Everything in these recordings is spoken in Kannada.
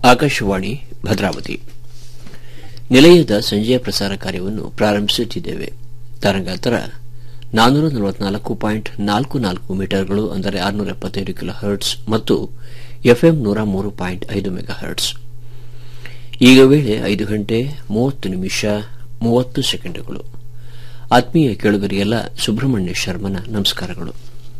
ಆಕಾಶವಾಣಿ ಭದ್ರಾವತಿ ನಿಲಯದ ಸಂಜೆಯ ಪ್ರಸಾರ ಕಾರ್ಯವನ್ನು ಪ್ರಾರಂಭಿಸುತ್ತಿದ್ದೇವೆ ತರಂಗಾಂತರ ನಾನ್ನೂರ ನಲವತ್ನಾಲ್ಕು ಪಾಯಿಂಟ್ ನಾಲ್ಕು ನಾಲ್ಕು ಮೀಟರ್ಗಳು ಅಂದರೆ ಆರುನೂರ ಎಪ್ಪತ್ತೈದು ಕಿಲೋ ಹರ್ಟ್ಸ್ ಮತ್ತು ಎಫ್ಎಂ ನೂರ ಮೂರು ಪಾಯಿಂಟ್ ಐದು ಮೆಗಾ ಹರ್ಟ್ಸ್ ಈಗ ವೇಳೆ ಐದು ಗಂಟೆ ಮೂವತ್ತು ನಿಮಿಷ ಮೂವತ್ತು ಸೆಕೆಂಡುಗಳು ಆತ್ಮೀಯ ಕೇಳುಗರಿಗೆಲ್ಲ ಸುಬ್ರಹ್ಮಣ್ಯ ಶರ್ಮನ ನಮಸ್ಕಾರಗಳು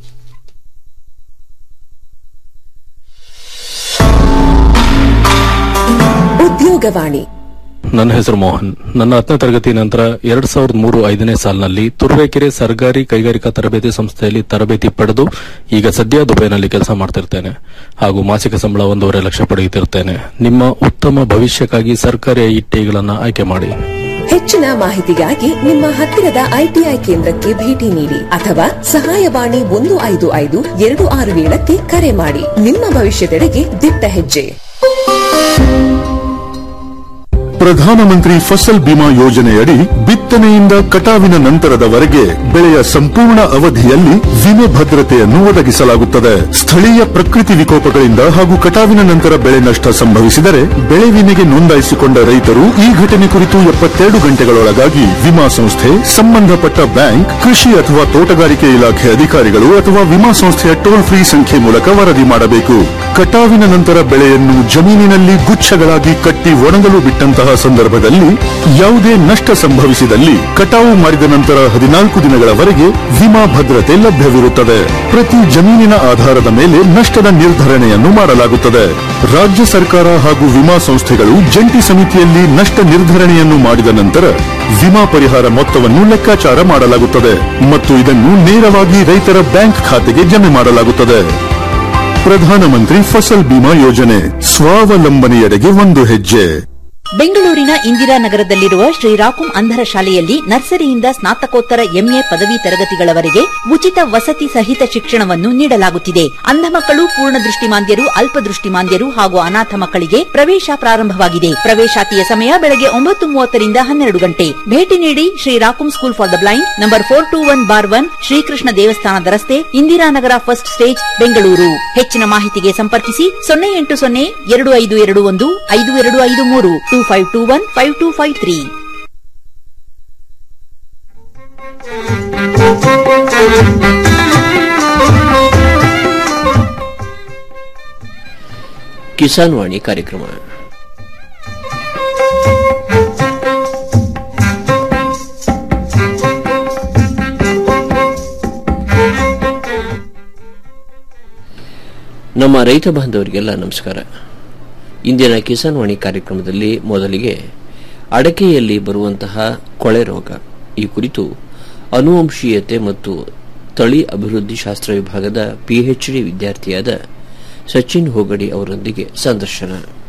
ಉದ್ಯೋಗವಾಣಿ ನನ್ನ ಹೆಸರು ಮೋಹನ್ ನನ್ನ ಹತ್ತನೇ ತರಗತಿ ನಂತರ ಎರಡ್ ಸಾವಿರದ ಮೂರು ಐದನೇ ಸಾಲಿನಲ್ಲಿ ತುರುವೇಕೆರೆ ಸರ್ಕಾರಿ ಕೈಗಾರಿಕಾ ತರಬೇತಿ ಸಂಸ್ಥೆಯಲ್ಲಿ ತರಬೇತಿ ಪಡೆದು ಈಗ ಸದ್ಯ ದುಬೈನಲ್ಲಿ ಕೆಲಸ ಮಾಡ್ತಿರ್ತೇನೆ ಹಾಗೂ ಮಾಸಿಕ ಸಂಬಳ ಒಂದೂವರೆ ಲಕ್ಷ ಪಡೆಯುತ್ತಿರ್ತೇನೆ ನಿಮ್ಮ ಉತ್ತಮ ಭವಿಷ್ಯಕ್ಕಾಗಿ ಸರ್ಕಾರಿ ಐಟಿಗಳನ್ನು ಆಯ್ಕೆ ಮಾಡಿ ಹೆಚ್ಚಿನ ಮಾಹಿತಿಗಾಗಿ ನಿಮ್ಮ ಹತ್ತಿರದ ಐಟಿಐ ಕೇಂದ್ರಕ್ಕೆ ಭೇಟಿ ನೀಡಿ ಅಥವಾ ಸಹಾಯವಾಣಿ ಒಂದು ಐದು ಐದು ಎರಡು ಆರು ಏಳಕ್ಕೆ ಕರೆ ಮಾಡಿ ನಿಮ್ಮ ಭವಿಷ್ಯದೆಡೆಗೆ ದಿಟ್ಟ ಹೆಜ್ಜೆ ಪ್ರಧಾನಮಂತ್ರಿ ಫಸಲ್ ಬಿಮಾ ಯೋಜನೆಯಡಿ ಬಿತ್ತನೆಯಿಂದ ಕಟಾವಿನ ನಂತರದವರೆಗೆ ಬೆಳೆಯ ಸಂಪೂರ್ಣ ಅವಧಿಯಲ್ಲಿ ವಿಮೆ ಭದ್ರತೆಯನ್ನು ಒದಗಿಸಲಾಗುತ್ತದೆ ಸ್ಥಳೀಯ ಪ್ರಕೃತಿ ವಿಕೋಪಗಳಿಂದ ಹಾಗೂ ಕಟಾವಿನ ನಂತರ ಬೆಳೆ ನಷ್ಟ ಸಂಭವಿಸಿದರೆ ಬೆಳೆ ವಿಮೆಗೆ ನೋಂದಾಯಿಸಿಕೊಂಡ ರೈತರು ಈ ಘಟನೆ ಕುರಿತು ಎಪ್ಪತ್ತೆರಡು ಗಂಟೆಗಳೊಳಗಾಗಿ ವಿಮಾ ಸಂಸ್ಥೆ ಸಂಬಂಧಪಟ್ಟ ಬ್ಯಾಂಕ್ ಕೃಷಿ ಅಥವಾ ತೋಟಗಾರಿಕೆ ಇಲಾಖೆ ಅಧಿಕಾರಿಗಳು ಅಥವಾ ವಿಮಾ ಸಂಸ್ಥೆಯ ಟೋಲ್ ಫ್ರೀ ಸಂಖ್ಯೆ ಮೂಲಕ ವರದಿ ಮಾಡಬೇಕು ಕಟಾವಿನ ನಂತರ ಬೆಳೆಯನ್ನು ಜಮೀನಿನಲ್ಲಿ ಗುಚ್ಛಗಳಾಗಿ ಕಟ್ಟಿ ಒಣಗಲು ಬಿಟ್ಟಂತಹ ಸಂದರ್ಭದಲ್ಲಿ ಯಾವುದೇ ನಷ್ಟ ಸಂಭವಿಸಿದಲ್ಲಿ ಕಟಾವು ಮಾಡಿದ ನಂತರ ಹದಿನಾಲ್ಕು ದಿನಗಳವರೆಗೆ ವಿಮಾ ಭದ್ರತೆ ಲಭ್ಯವಿರುತ್ತದೆ ಪ್ರತಿ ಜಮೀನಿನ ಆಧಾರದ ಮೇಲೆ ನಷ್ಟದ ನಿರ್ಧರಣೆಯನ್ನು ಮಾಡಲಾಗುತ್ತದೆ ರಾಜ್ಯ ಸರ್ಕಾರ ಹಾಗೂ ವಿಮಾ ಸಂಸ್ಥೆಗಳು ಜಂಟಿ ಸಮಿತಿಯಲ್ಲಿ ನಷ್ಟ ನಿರ್ಧರಣೆಯನ್ನು ಮಾಡಿದ ನಂತರ ವಿಮಾ ಪರಿಹಾರ ಮೊತ್ತವನ್ನು ಲೆಕ್ಕಾಚಾರ ಮಾಡಲಾಗುತ್ತದೆ ಮತ್ತು ಇದನ್ನು ನೇರವಾಗಿ ರೈತರ ಬ್ಯಾಂಕ್ ಖಾತೆಗೆ ಜಮೆ ಮಾಡಲಾಗುತ್ತದೆ ಪ್ರಧಾನಮಂತ್ರಿ ಫಸಲ್ ಬಿಮಾ ಯೋಜನೆ ಸ್ವಾವಲಂಬನೆಯೆಡೆಗೆ ಒಂದು ಹೆಜ್ಜೆ ಬೆಂಗಳೂರಿನ ಇಂದಿರಾನಗರದಲ್ಲಿರುವ ಶ್ರೀರಾಕುಂ ಅಂಧರ ಶಾಲೆಯಲ್ಲಿ ನರ್ಸರಿಯಿಂದ ಸ್ನಾತಕೋತ್ತರ ಎಂಎ ಪದವಿ ತರಗತಿಗಳವರೆಗೆ ಉಚಿತ ವಸತಿ ಸಹಿತ ಶಿಕ್ಷಣವನ್ನು ನೀಡಲಾಗುತ್ತಿದೆ ಅಂಧ ಮಕ್ಕಳು ಪೂರ್ಣ ದೃಷ್ಟಿಮಾಂದ್ಯರು ಅಲ್ಪದೃಷ್ಟಿಮಾಂದ್ಯರು ಹಾಗೂ ಅನಾಥ ಮಕ್ಕಳಿಗೆ ಪ್ರವೇಶ ಪ್ರಾರಂಭವಾಗಿದೆ ಪ್ರವೇಶಾತಿಯ ಸಮಯ ಬೆಳಗ್ಗೆ ಒಂಬತ್ತು ಮೂವತ್ತರಿಂದ ಹನ್ನೆರಡು ಗಂಟೆ ಭೇಟಿ ನೀಡಿ ಶ್ರೀರಾಕುಂ school for the blind number four two one bar one Srikrishna ದೇವಸ್ಥಾನದ ರಸ್ತೆ ಇಂದಿರಾನಗರ ಫಸ್ಟ್ ಸ್ಟೇಜ್ ಬೆಂಗಳೂರು ಹೆಚ್ಚಿನ ಮಾಹಿತಿಗೆ ಸಂಪರ್ಕಿಸಿ ಸೊನ್ನೆ ಎಂಟು ಸೊನ್ನೆ ಎರಡು ಐದು ಎರಡು ಒಂದು ಐದು ಎರಡು ಐದು ಮೂರು two five two one five two five three Kisan Vani ಕಾರ್ಯಕ್ರಮ ನಮ್ಮ ರೈತ ಬಾಂಧವರಿಗೆಲ್ಲ ನಮಸ್ಕಾರ ಇಂದಿನ ಕಿಸಾನ್ ವಾಣಿ ಕಾರ್ಯಕ್ರಮದಲ್ಲಿ ಮೊದಲಿಗೆ ಅಡಕೆಯಲ್ಲಿ ಬರುವಂತಹ ಕೊಳೆ ರೋಗ ಈ ಕುರಿತು ಅನುವಂಶೀಯತೆ ಮತ್ತು ತಳಿ ಅಭಿವೃದ್ಧಿ ಶಾಸ್ತ್ರ ವಿಭಾಗದ ಪಿಎಚ್ಡಿ ವಿದ್ಯಾರ್ಥಿಯಾದ ಸಚಿನ್ ಹೋಗಡಿ ಅವರೊಂದಿಗೆ ಸಂದರ್ಶನ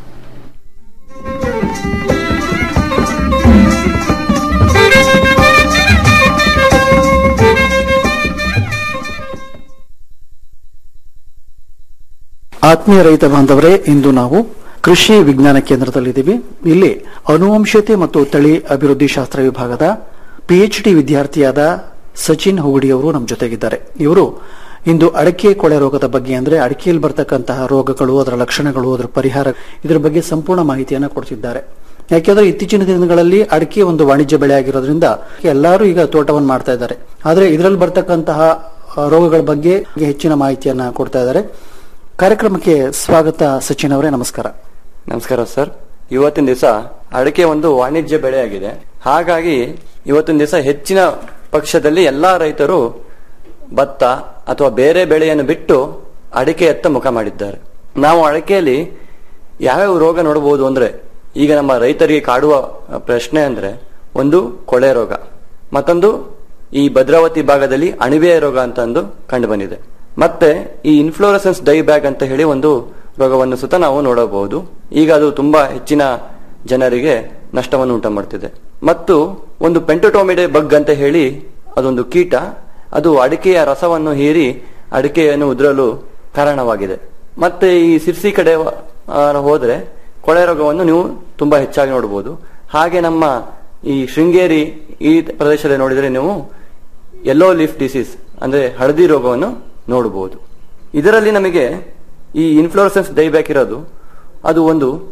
ಆತ್ಮೀಯ ರೈತ ಬಾಂಧವರೇ ಇಂದು ನಾವು ಕೃಷಿ ವಿಜ್ಞಾನ ಕೇಂದ್ರದಲ್ಲಿದ್ದೀವಿ ಇಲ್ಲಿ ಅನುವಂಶತೆ ಮತ್ತು ತಳಿ ಅಭಿವೃದ್ಧಿ ಶಾಸ್ತ್ರ ವಿಭಾಗದ ಪಿಎಚ್ಡಿ ವಿದ್ಯಾರ್ಥಿಯಾದ ಸಚಿನ್ ಹುಗುಡಿ ಅವರು ನಮ್ಮ ಜೊತೆಗಿದ್ದಾರೆ ಇವರು ಇಂದು ಅಡಕೆ ಕೊಳೆ ರೋಗದ ಬಗ್ಗೆ ಅಂದ್ರೆ ಅಡಕೆಯಲ್ಲಿ ಬರ್ತಕ್ಕಂತಹ ರೋಗಗಳು ಅದರ ಲಕ್ಷಣಗಳು ಅದರ ಪರಿಹಾರ ಇದರ ಬಗ್ಗೆ ಸಂಪೂರ್ಣ ಮಾಹಿತಿಯನ್ನು ಕೊಡ್ತಿದ್ದಾರೆ ಯಾಕೆಂದ್ರೆ ಇತ್ತೀಚಿನ ದಿನಗಳಲ್ಲಿ ಅಡಿಕೆ ಒಂದು ವಾಣಿಜ್ಯ ಬೆಳೆ ಆಗಿರೋದ್ರಿಂದ ಎಲ್ಲರೂ ಈಗ ತೋಟವನ್ನು ಮಾಡ್ತಾ ಇದ್ದಾರೆ ಆದ್ರೆ ಇದರಲ್ಲಿ ಬರ್ತಕ್ಕಂತಹ ಆ, ರೋಗಗಳ ಬಗ್ಗೆ ಹೆಚ್ಚಿನ ಮಾಹಿತಿಯನ್ನ ಕೊಡ್ತಾ ಇದ್ದಾರೆ ಕಾರ್ಯಕ್ರಮಕ್ಕೆ ಸ್ವಾಗತ ಸಚಿನ್ ಅವರೇ ನಮಸ್ಕಾರ ನಮಸ್ಕಾರ ಸರ್ ಇವತ್ತಿನ ದಿವಸ ಅಡಿಕೆ ಒಂದು ವಾಣಿಜ್ಯ ಬೆಳೆಯಾಗಿದೆ ಹಾಗಾಗಿ ಇವತ್ತಿನ ದಿವಸ ಹೆಚ್ಚಿನ ಪಕ್ಷದಲ್ಲಿ ಎಲ್ಲಾ ರೈತರು ಭತ್ತ ಅಥವಾ ಬೇರೆ ಬೆಳೆಯನ್ನು ಬಿಟ್ಟು ಅಡಿಕೆಯತ್ತ ಮುಖ ಮಾಡಿದ್ದಾರೆ ನಾವು ಅಡಿಕೆಯಲ್ಲಿ ಯಾವ್ಯಾವ ರೋಗ ನೋಡಬಹುದು ಅಂದ್ರೆ ಈಗ ನಮ್ಮ ರೈತರಿಗೆ ಕಾಡುವ ಪ್ರಶ್ನೆ ಅಂದ್ರೆ ಒಂದು ಕೊಳೆ ರೋಗ ಮತ್ತೊಂದು ಈ ಭದ್ರಾವತಿ ಭಾಗದಲ್ಲಿ ಅಣಿವೆಯ ರೋಗ ಅಂತ ಅಂದು ಕಂಡು ಬಂದಿದೆ ಮತ್ತೆ ಈ ಇನ್ಫ್ಲೋರೆಸೆನ್ಸ್ ಡೈ ಬ್ಯಾಗ್ ಅಂತ ಹೇಳಿ ಒಂದು ರೋಗವನ್ನು ಸುತ್ತ ನಾವು ನೋಡಬಹುದು ಈಗ ಅದು ತುಂಬಾ ಹೆಚ್ಚಿನ ಜನರಿಗೆ ನಷ್ಟವನ್ನು ಉಂಟು ಮಾಡ್ತಿದೆ ಮತ್ತು ಒಂದು ಪೆಂಟೋಟೋಮಿಡೆ ಬಗ್ ಅಂತ ಹೇಳಿ ಅದೊಂದು ಕೀಟ ಅದು ಅಡಿಕೆಯ ರಸವನ್ನು ಹೀರಿ ಅಡಿಕೆಯನ್ನು ಉದುರಲು ಕಾರಣವಾಗಿದೆ ಮತ್ತೆ ಈ ಸಿರ್ಸಿ ಕಡೆ ಆ, ಹೋದ್ರೆ ಕೊಳೆ ರೋಗವನ್ನು ನೀವು ತುಂಬಾ ಹೆಚ್ಚಾಗಿ ನೋಡಬಹುದು ಹಾಗೆ ನಮ್ಮ ಈ ಶೃಂಗೇರಿ ಈ ಪ್ರದೇಶದಲ್ಲಿ ನೋಡಿದ್ರೆ ನೀವು ಯೆಲ್ಲೋ ಲೀಫ್ ಡಿಸೀಸ್ ಅಂದ್ರೆ ಹಳದಿ ರೋಗವನ್ನು ನೋಡಬಹುದು ಇದರಲ್ಲಿ ನಮಗೆ ಈ ಇನ್ಫ್ಲೋರೆಸೆನ್ಸ್ ಡೈಬ್ಯಾಕ್ ಇರೋದು ಅದು ಒಂದು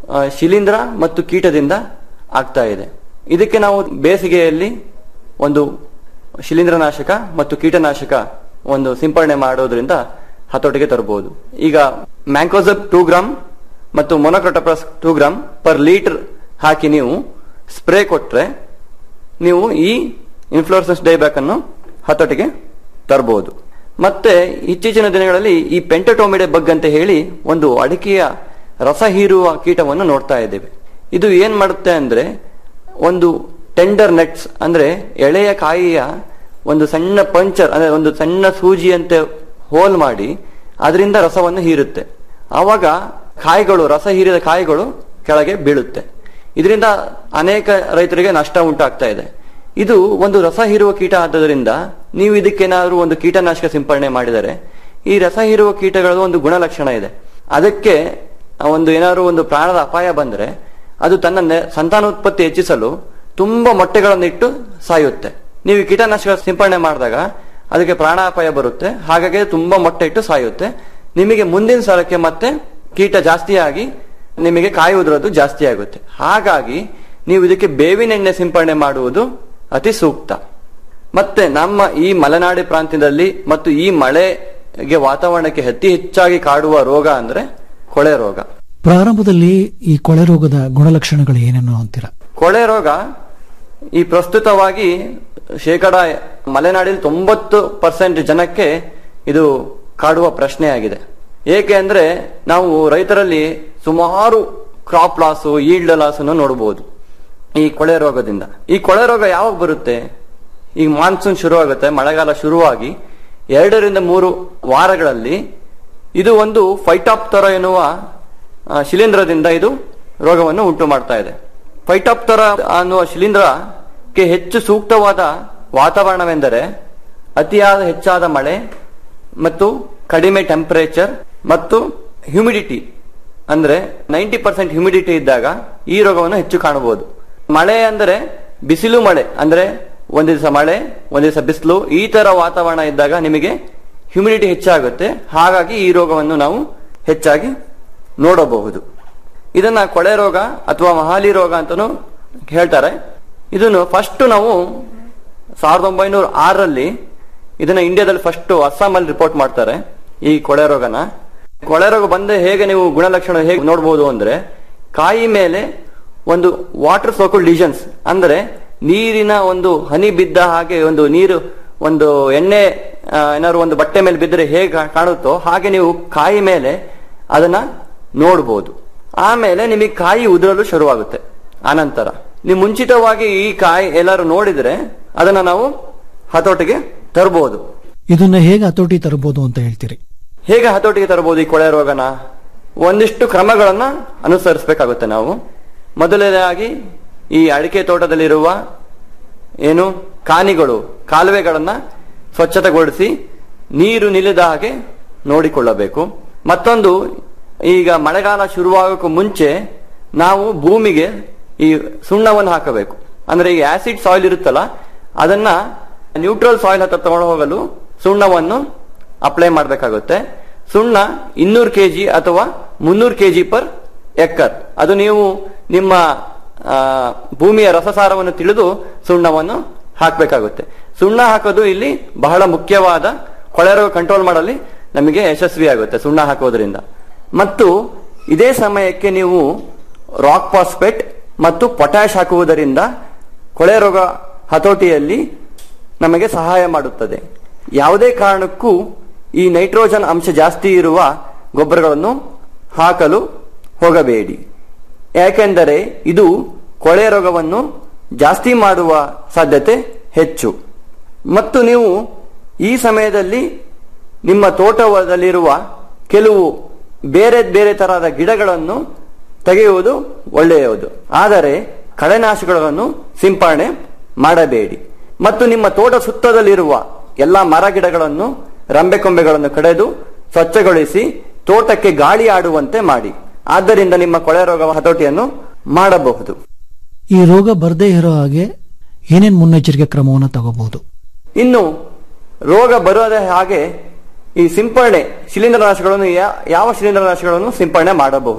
ಆ, ಶಿಲೀಂಧ್ರ ಮತ್ತು ಕೀಟದಿಂದ ಆಗ್ತಾ ಇದೆ ಇದಕ್ಕೆ ನಾವು ಬೇಸಿಗೆಯಲ್ಲಿ ಒಂದು ಶಿಲೀಂಧ್ರನಾಶಕ ಮತ್ತು ಕೀಟನಾಶಕ ಒಂದು ಸಿಂಪರಣೆ ಮಾಡೋದ್ರಿಂದ ಹತೋಟಿಗೆ ತರಬಹುದು ಈಗ ಮ್ಯಾಂಕೋಸಬ್ ಟೂ ಗ್ರಾಮ್ ಮತ್ತು monocrotophos two gram per litre ಹಾಕಿ ನೀವು ಸ್ಪ್ರೇ ಕೊಟ್ರೆ ನೀವು ಈ ಇನ್ಫ್ಲೋರೆಸನ್ಸ್ ಡೈಬ್ಯಾಕ್ ಅನ್ನು ಹತೋಟಿಗೆ ತರಬಹುದು ಮತ್ತೆ ಇತ್ತೀಚಿನ ದಿನಗಳಲ್ಲಿ ಈ ಪೆಂಟಟೋಮಿಡೆ ಬಗ್ ಅಂತ ಹೇಳಿ ಒಂದು ಅಡಿಕೆಯ ರಸ ಹೀರುವ ಕೀಟವನ್ನು ನೋಡ್ತಾ ಇದ್ದೇವೆ ಇದು ಏನ್ ಮಾಡುತ್ತೆ ಅಂದ್ರೆ ಒಂದು ಟೆಂಡರ್ ನೆಟ್ಸ್ ಅಂದ್ರೆ ಎಳೆಯ ಕಾಯಿಯ ಒಂದು ಸಣ್ಣ ಪಂಚರ್ ಅಂದ್ರೆ ಒಂದು ಸಣ್ಣ ಸೂಜಿಯಂತೆ ಹೋಲ್ ಮಾಡಿ ಅದರಿಂದ ರಸವನ್ನು ಹೀರುತ್ತೆ ಆವಾಗ ಕಾಯಿಗಳು ರಸ ಹೀರಿದ ಕಾಯಿಗಳು ಕೆಳಗೆ ಬೀಳುತ್ತೆ ಇದರಿಂದ ಅನೇಕ ರೈತರಿಗೆ ನಷ್ಟ ಉಂಟಾಗ್ತಾ ಇದೆ ಇದು ಒಂದು ರಸ ಹೀರುವ ಕೀಟ ಆದ್ದರಿಂದ ನೀವು ಇದಕ್ಕೇನಾದ್ರೂ ಒಂದು ಕೀಟನಾಶಕ ಸಿಂಪರಣೆ ಮಾಡಿದರೆ ಈ ರಸ ಹೀರುವ ಕೀಟಗಳ ಒಂದು ಗುಣಲಕ್ಷಣ ಇದೆ ಅದಕ್ಕೆ ಒಂದು ಏನಾದ್ರು ಒಂದು ಪ್ರಾಣದ ಅಪಾಯ ಬಂದ್ರೆ ಅದು ತನ್ನ ನೆ- ಸಂತಾನೋತ್ಪತ್ತಿ ಹೆಚ್ಚಿಸಲು ತುಂಬಾ ಮೊಟ್ಟೆಗಳನ್ನು ಇಟ್ಟು ಸಾಯುತ್ತೆ ನೀವು ಈ ಕೀಟನಾಶಕ ಸಿಂಪರಣೆ ಮಾಡಿದಾಗ ಅದಕ್ಕೆ ಪ್ರಾಣಾಪಾಯ ಬರುತ್ತೆ ಹಾಗಾಗಿ ತುಂಬಾ ಮೊಟ್ಟೆ ಇಟ್ಟು ಸಾಯುತ್ತೆ ನಿಮಗೆ ಮುಂದಿನ ಸಲಕ್ಕೆ ಮತ್ತೆ ಕೀಟ ಜಾಸ್ತಿಯಾಗಿ ನಿಮಗೆ ಕಾಯಿ ಉದುರೋದು ಜಾಸ್ತಿ ಆಗುತ್ತೆ ಹಾಗಾಗಿ ನೀವು ಇದಕ್ಕೆ ಬೇವಿನ ಎಣ್ಣೆ ಸಿಂಪರಣೆ ಮಾಡುವುದು ಅತಿ ಸೂಕ್ತ ಮತ್ತೆ ನಮ್ಮ ಈ ಮಲೆನಾಡಿ ಪ್ರಾಂತ್ಯದಲ್ಲಿ ಮತ್ತು ಈ ಮಳೆಗೆ ವಾತಾವರಣಕ್ಕೆ ಅತಿ ಹೆಚ್ಚಾಗಿ ಕಾಡುವ ರೋಗ ಅಂದ್ರೆ ಕೊಳೆ ರೋಗ ಪ್ರಾರಂಭದಲ್ಲಿ ಈ ಕೊಳೆ ರೋಗದ ಗುಣಲಕ್ಷಣಗಳು ಏನೇನು ಅಂತೀರಾ ಕೊಳೆ ರೋಗ ಈ ಪ್ರಸ್ತುತವಾಗಿ ಶೇಕಡ ಮಲೆನಾಡಿನ ತೊಂಬತ್ತು ಪರ್ಸೆಂಟ್ ಜನಕ್ಕೆ ಇದು ಕಾಡುವ ಪ್ರಶ್ನೆಯಾಗಿದೆ ಏಕೆ ಅಂದ್ರೆ ನಾವು ರೈತರಲ್ಲಿ ಸುಮಾರು ಕ್ರಾಪ್ ಲಾಸು ಈಲ್ಡ್ ಲಾಸ್ ಅನ್ನು ನೋಡಬಹುದು ಈ ಕೊಳೆ ರೋಗದಿಂದ ಈ ಕೊಳೆ ರೋಗ ಯಾವಾಗ ಬರುತ್ತೆ ಈಗ ಮಾನ್ಸೂನ್ ಶುರುವಾಗುತ್ತೆ ಮಳೆಗಾಲ ಶುರುವಾಗಿ ಎರಡರಿಂದ ಮೂರು ವಾರಗಳಲ್ಲಿ ಇದು ಒಂದು ಫೈಟಾಪ್ತರ ಎನ್ನುವ ಆ, ಶಿಲೀಂಧ್ರದಿಂದ ಇದು ರೋಗವನ್ನು ಉಂಟು ಮಾಡ್ತಾ ಇದೆ ಫೈಟಾಪ್ತರ ಅನ್ನುವ ಶಿಲೀಂಧ್ರಕ್ಕೆ ಹೆಚ್ಚು ಸೂಕ್ತವಾದ ವಾತಾವರಣವೆಂದರೆ ಅತಿಯಾದ ಹೆಚ್ಚಾದ ಮಳೆ ಮತ್ತು ಕಡಿಮೆ ಟೆಂಪರೇಚರ್ ಮತ್ತು ಹ್ಯೂಮಿಡಿಟಿ ಅಂದ್ರೆ ನೈಂಟಿ ಪರ್ಸೆಂಟ್ ಹ್ಯೂಮಿಡಿಟಿ ಇದ್ದಾಗ ಈ ರೋಗವನ್ನು ಹೆಚ್ಚು ಕಾಣಬಹುದು ಮಳೆ ಅಂದರೆ ಬಿಸಿಲು ಮಳೆ ಅಂದ್ರೆ ಒಂದ್ ದಿವಸ ಮಳೆ ಒಂದ್ ದಿವಸ ಬಿಸಿಲು ಈ ತರ ವಾತಾವರಣ ಇದ್ದಾಗ ನಿಮಗೆ ಹ್ಯೂಮಿಡಿಟಿ ಹೆಚ್ಚಾಗುತ್ತೆ ಹಾಗಾಗಿ ಈ ರೋಗವನ್ನು ನಾವು ಹೆಚ್ಚಾಗಿ ನೋಡಬಹುದು ಇದನ್ನ ಕೊಳೆ ರೋಗ ಅಥವಾ ಮಹಾಲಿ ರೋಗ ಅಂತಾನು ಹೇಳ್ತಾರೆ ಇದನ್ನು ಫಸ್ಟ್ ನಾವು ಸಾವಿರದ ಒಂಬೈನೂರ ಆರರಲ್ಲಿ ಇದನ್ನ ಇಂಡಿಯಾದಲ್ಲಿ ಫಸ್ಟ್ ಅಸ್ಸಾಮಲ್ಲಿ ರಿಪೋರ್ಟ್ ಮಾಡ್ತಾರೆ ಈ ಕೊಳೆ ರೋಗನ ಕೊಳೆ ರೋಗ ಬಂದ ಹೇಗೆ ನೀವು ಗುಣಲಕ್ಷಣ ಹೇಗೆ ನೋಡಬಹುದು ಅಂದ್ರೆ ಕಾಯಿ ಮೇಲೆ ಒಂದು ವಾಟರ್ ಸೋಕಲ್ ಡಿಜನ್ಸ್ ಅಂದ್ರೆ ನೀರಿನ ಒಂದು ಹನಿ ಬಿದ್ದ ಹಾಗೆ ಒಂದು ನೀರು ಒಂದು ಎಣ್ಣೆ ಆ, ಏನಾದ್ರು ಒಂದು ಬಟ್ಟೆ ಮೇಲೆ ಬಿದ್ದರೆ ಹೇಗೆ ಕಾ- ಕಾಣುತ್ತೋ ಹಾಗೆ ನೀವು ಕಾಯಿ ಮೇಲೆ ಅದನ್ನ ನೋಡ್ಬೋದು ಆಮೇಲೆ ನಿಮಗೆ ಕಾಯಿ ಉದುರಲು ಶುರುವಾಗುತ್ತೆ ಆನಂತರ ನೀವು ಮುಂಚಿತವಾಗಿ ಈ ಕಾಯಿ ಎಲ್ಲರೂ ನೋಡಿದ್ರೆ ಅದನ್ನ ನಾವು ಹತೋಟಿಗೆ ತರಬಹುದು ಇದನ್ನ ಹೇಗೆ ಹತೋಟಿ ತರಬಹುದು ಅಂತ ಹೇಳ್ತೀರಿ ಹೇಗೆ ಹತೋಟಿಗೆ ತರಬಹುದು ಈ ಕೊಳೆ ರೋಗನ ಒಂದಿಷ್ಟು ಕ್ರಮಗಳನ್ನ ಅನುಸರಿಸಬೇಕಾಗುತ್ತೆ ನಾವು ಮೊದಲನೇದಾಗಿ ಈ ಅಡಿಕೆ ತೋಟದಲ್ಲಿರುವ ಏನು ಕಾನಿಗಳು ಕಾಲುವೆಗಳನ್ನ ಸ್ವಚ್ಛತೆಗೊಳಿಸಿ ನೀರು ನಿಲ್ಲದ ಹಾಗೆ ನೋಡಿಕೊಳ್ಳಬೇಕು ಮತ್ತೊಂದು ಈಗ ಮಳೆಗಾಲ ಶುರುವಾಗಕ್ಕೂ ಮುಂಚೆ ನಾವು ಭೂಮಿಗೆ ಈ ಸುಣ್ಣವನ್ನು ಹಾಕಬೇಕು ಅಂದ್ರೆ ಈ ಆಸಿಡ್ ಸಾಯಿಲ್ ಇರುತ್ತಲ್ಲ ಅದನ್ನ ನ್ಯೂಟ್ರಲ್ ಸಾಯಿಲ್ ಹತ್ರ ತಗೊಂಡು ಹೋಗಲು ಸುಣ್ಣವನ್ನು ಅಪ್ಲೈ ಮಾಡಬೇಕಾಗುತ್ತೆ ಸುಣ್ಣ ಇನ್ನೂರು ಕೆಜಿ ಅಥವಾ ಮುನ್ನೂರು ಕೆಜಿ ಪರ್ ಎಕ್ಕರ್ ಅದು ನೀವು ನಿಮ್ಮ ಆ, ಭೂಮಿಯ ರಸಸಾರವನ್ನು ತಿಳಿದು ಸುಣ್ಣವನ್ನು ಹಾಕಬೇಕಾಗುತ್ತೆ ಸುಣ್ಣ ಹಾಕೋದು ಇಲ್ಲಿ ಬಹಳ ಮುಖ್ಯವಾದ ಕೊಳೆ ರೋಗ ಕಂಟ್ರೋಲ್ ಮಾಡಲಿ ನಮಗೆ ಯಶಸ್ವಿ ಆಗುತ್ತೆ ಸುಣ್ಣ ಹಾಕೋದ್ರಿಂದ ಮತ್ತು ಇದೇ ಸಮಯಕ್ಕೆ ನೀವು ರಾಕ್ ಫಾಸ್ಫೇಟ್ ಮತ್ತು ಪೊಟ್ಯಾಶ್ ಹಾಕುವುದರಿಂದ ಕೊಳೆ ರೋಗ ಹತೋಟಿಯಲ್ಲಿ ನಮಗೆ ಸಹಾಯ ಮಾಡುತ್ತದೆ ಯಾವುದೇ ಕಾರಣಕ್ಕೂ ಈ ನೈಟ್ರೋಜನ್ ಅಂಶ ಜಾಸ್ತಿ ಇರುವ ಗೊಬ್ಬರಗಳನ್ನು ಹಾಕಲು ಹೋಗಬೇಡಿ ಯಾಕೆಂದರೆ ಇದು ಕೊಳೆ ರೋಗವನ್ನು ಜಾಸ್ತಿ ಮಾಡುವ ಸಾಧ್ಯತೆ ಹೆಚ್ಚು ಮತ್ತು ನೀವು ಈ ಸಮಯದಲ್ಲಿ ನಿಮ್ಮ ತೋಟದಲ್ಲಿರುವ ಕೆಲವು ಬೇರೆ ಬೇರೆ ತರಹದ ಗಿಡಗಳನ್ನು ತೆಗೆಯುವುದು ಒಳ್ಳೆಯದು ಆದರೆ ಕಳೆನಾಶಕಗಳನ್ನು ಸಿಂಪರಣೆ ಮಾಡಬೇಡಿ ಮತ್ತು ನಿಮ್ಮ ತೋಟ ಸುತ್ತದಲ್ಲಿರುವ ಎಲ್ಲಾ ಮರ ಗಿಡಗಳನ್ನು ರಂಬೆ ಕೊಂಬೆಗಳನ್ನು ಕಡೆದು ಸ್ವಚ್ಛಗೊಳಿಸಿ ತೋಟಕ್ಕೆ ಗಾಳಿ ಆಡುವಂತೆ ಮಾಡಿ ಆದ್ದರಿಂದ ನಿಮ್ಮ ಕೊಳೆ ರೋಗ ಹತೋಟಿಯನ್ನು ಮಾಡಬಹುದು ಈ ರೋಗ ಬರದೇ ಇರೋ ಹಾಗೆ ಏನೇನ್ ಮುನ್ನೆಚ್ಚರಿಕೆ ಕ್ರಮವನ್ನು ತಗೋಬಹುದು ಇನ್ನು ರೋಗ ಬರೋದೇ ಹಾಗೆ ಈ ಸಿಂಪರಣೆ ಶಿಲೀಂಧ್ರನಾಶಗಳನ್ನು ಯಾ- ಯಾವ ಶಿಲೀಂಧ್ರನಾಶಗಳನ್ನು ಸಿಂಪರಣೆ ಮಾಡಬಹುದು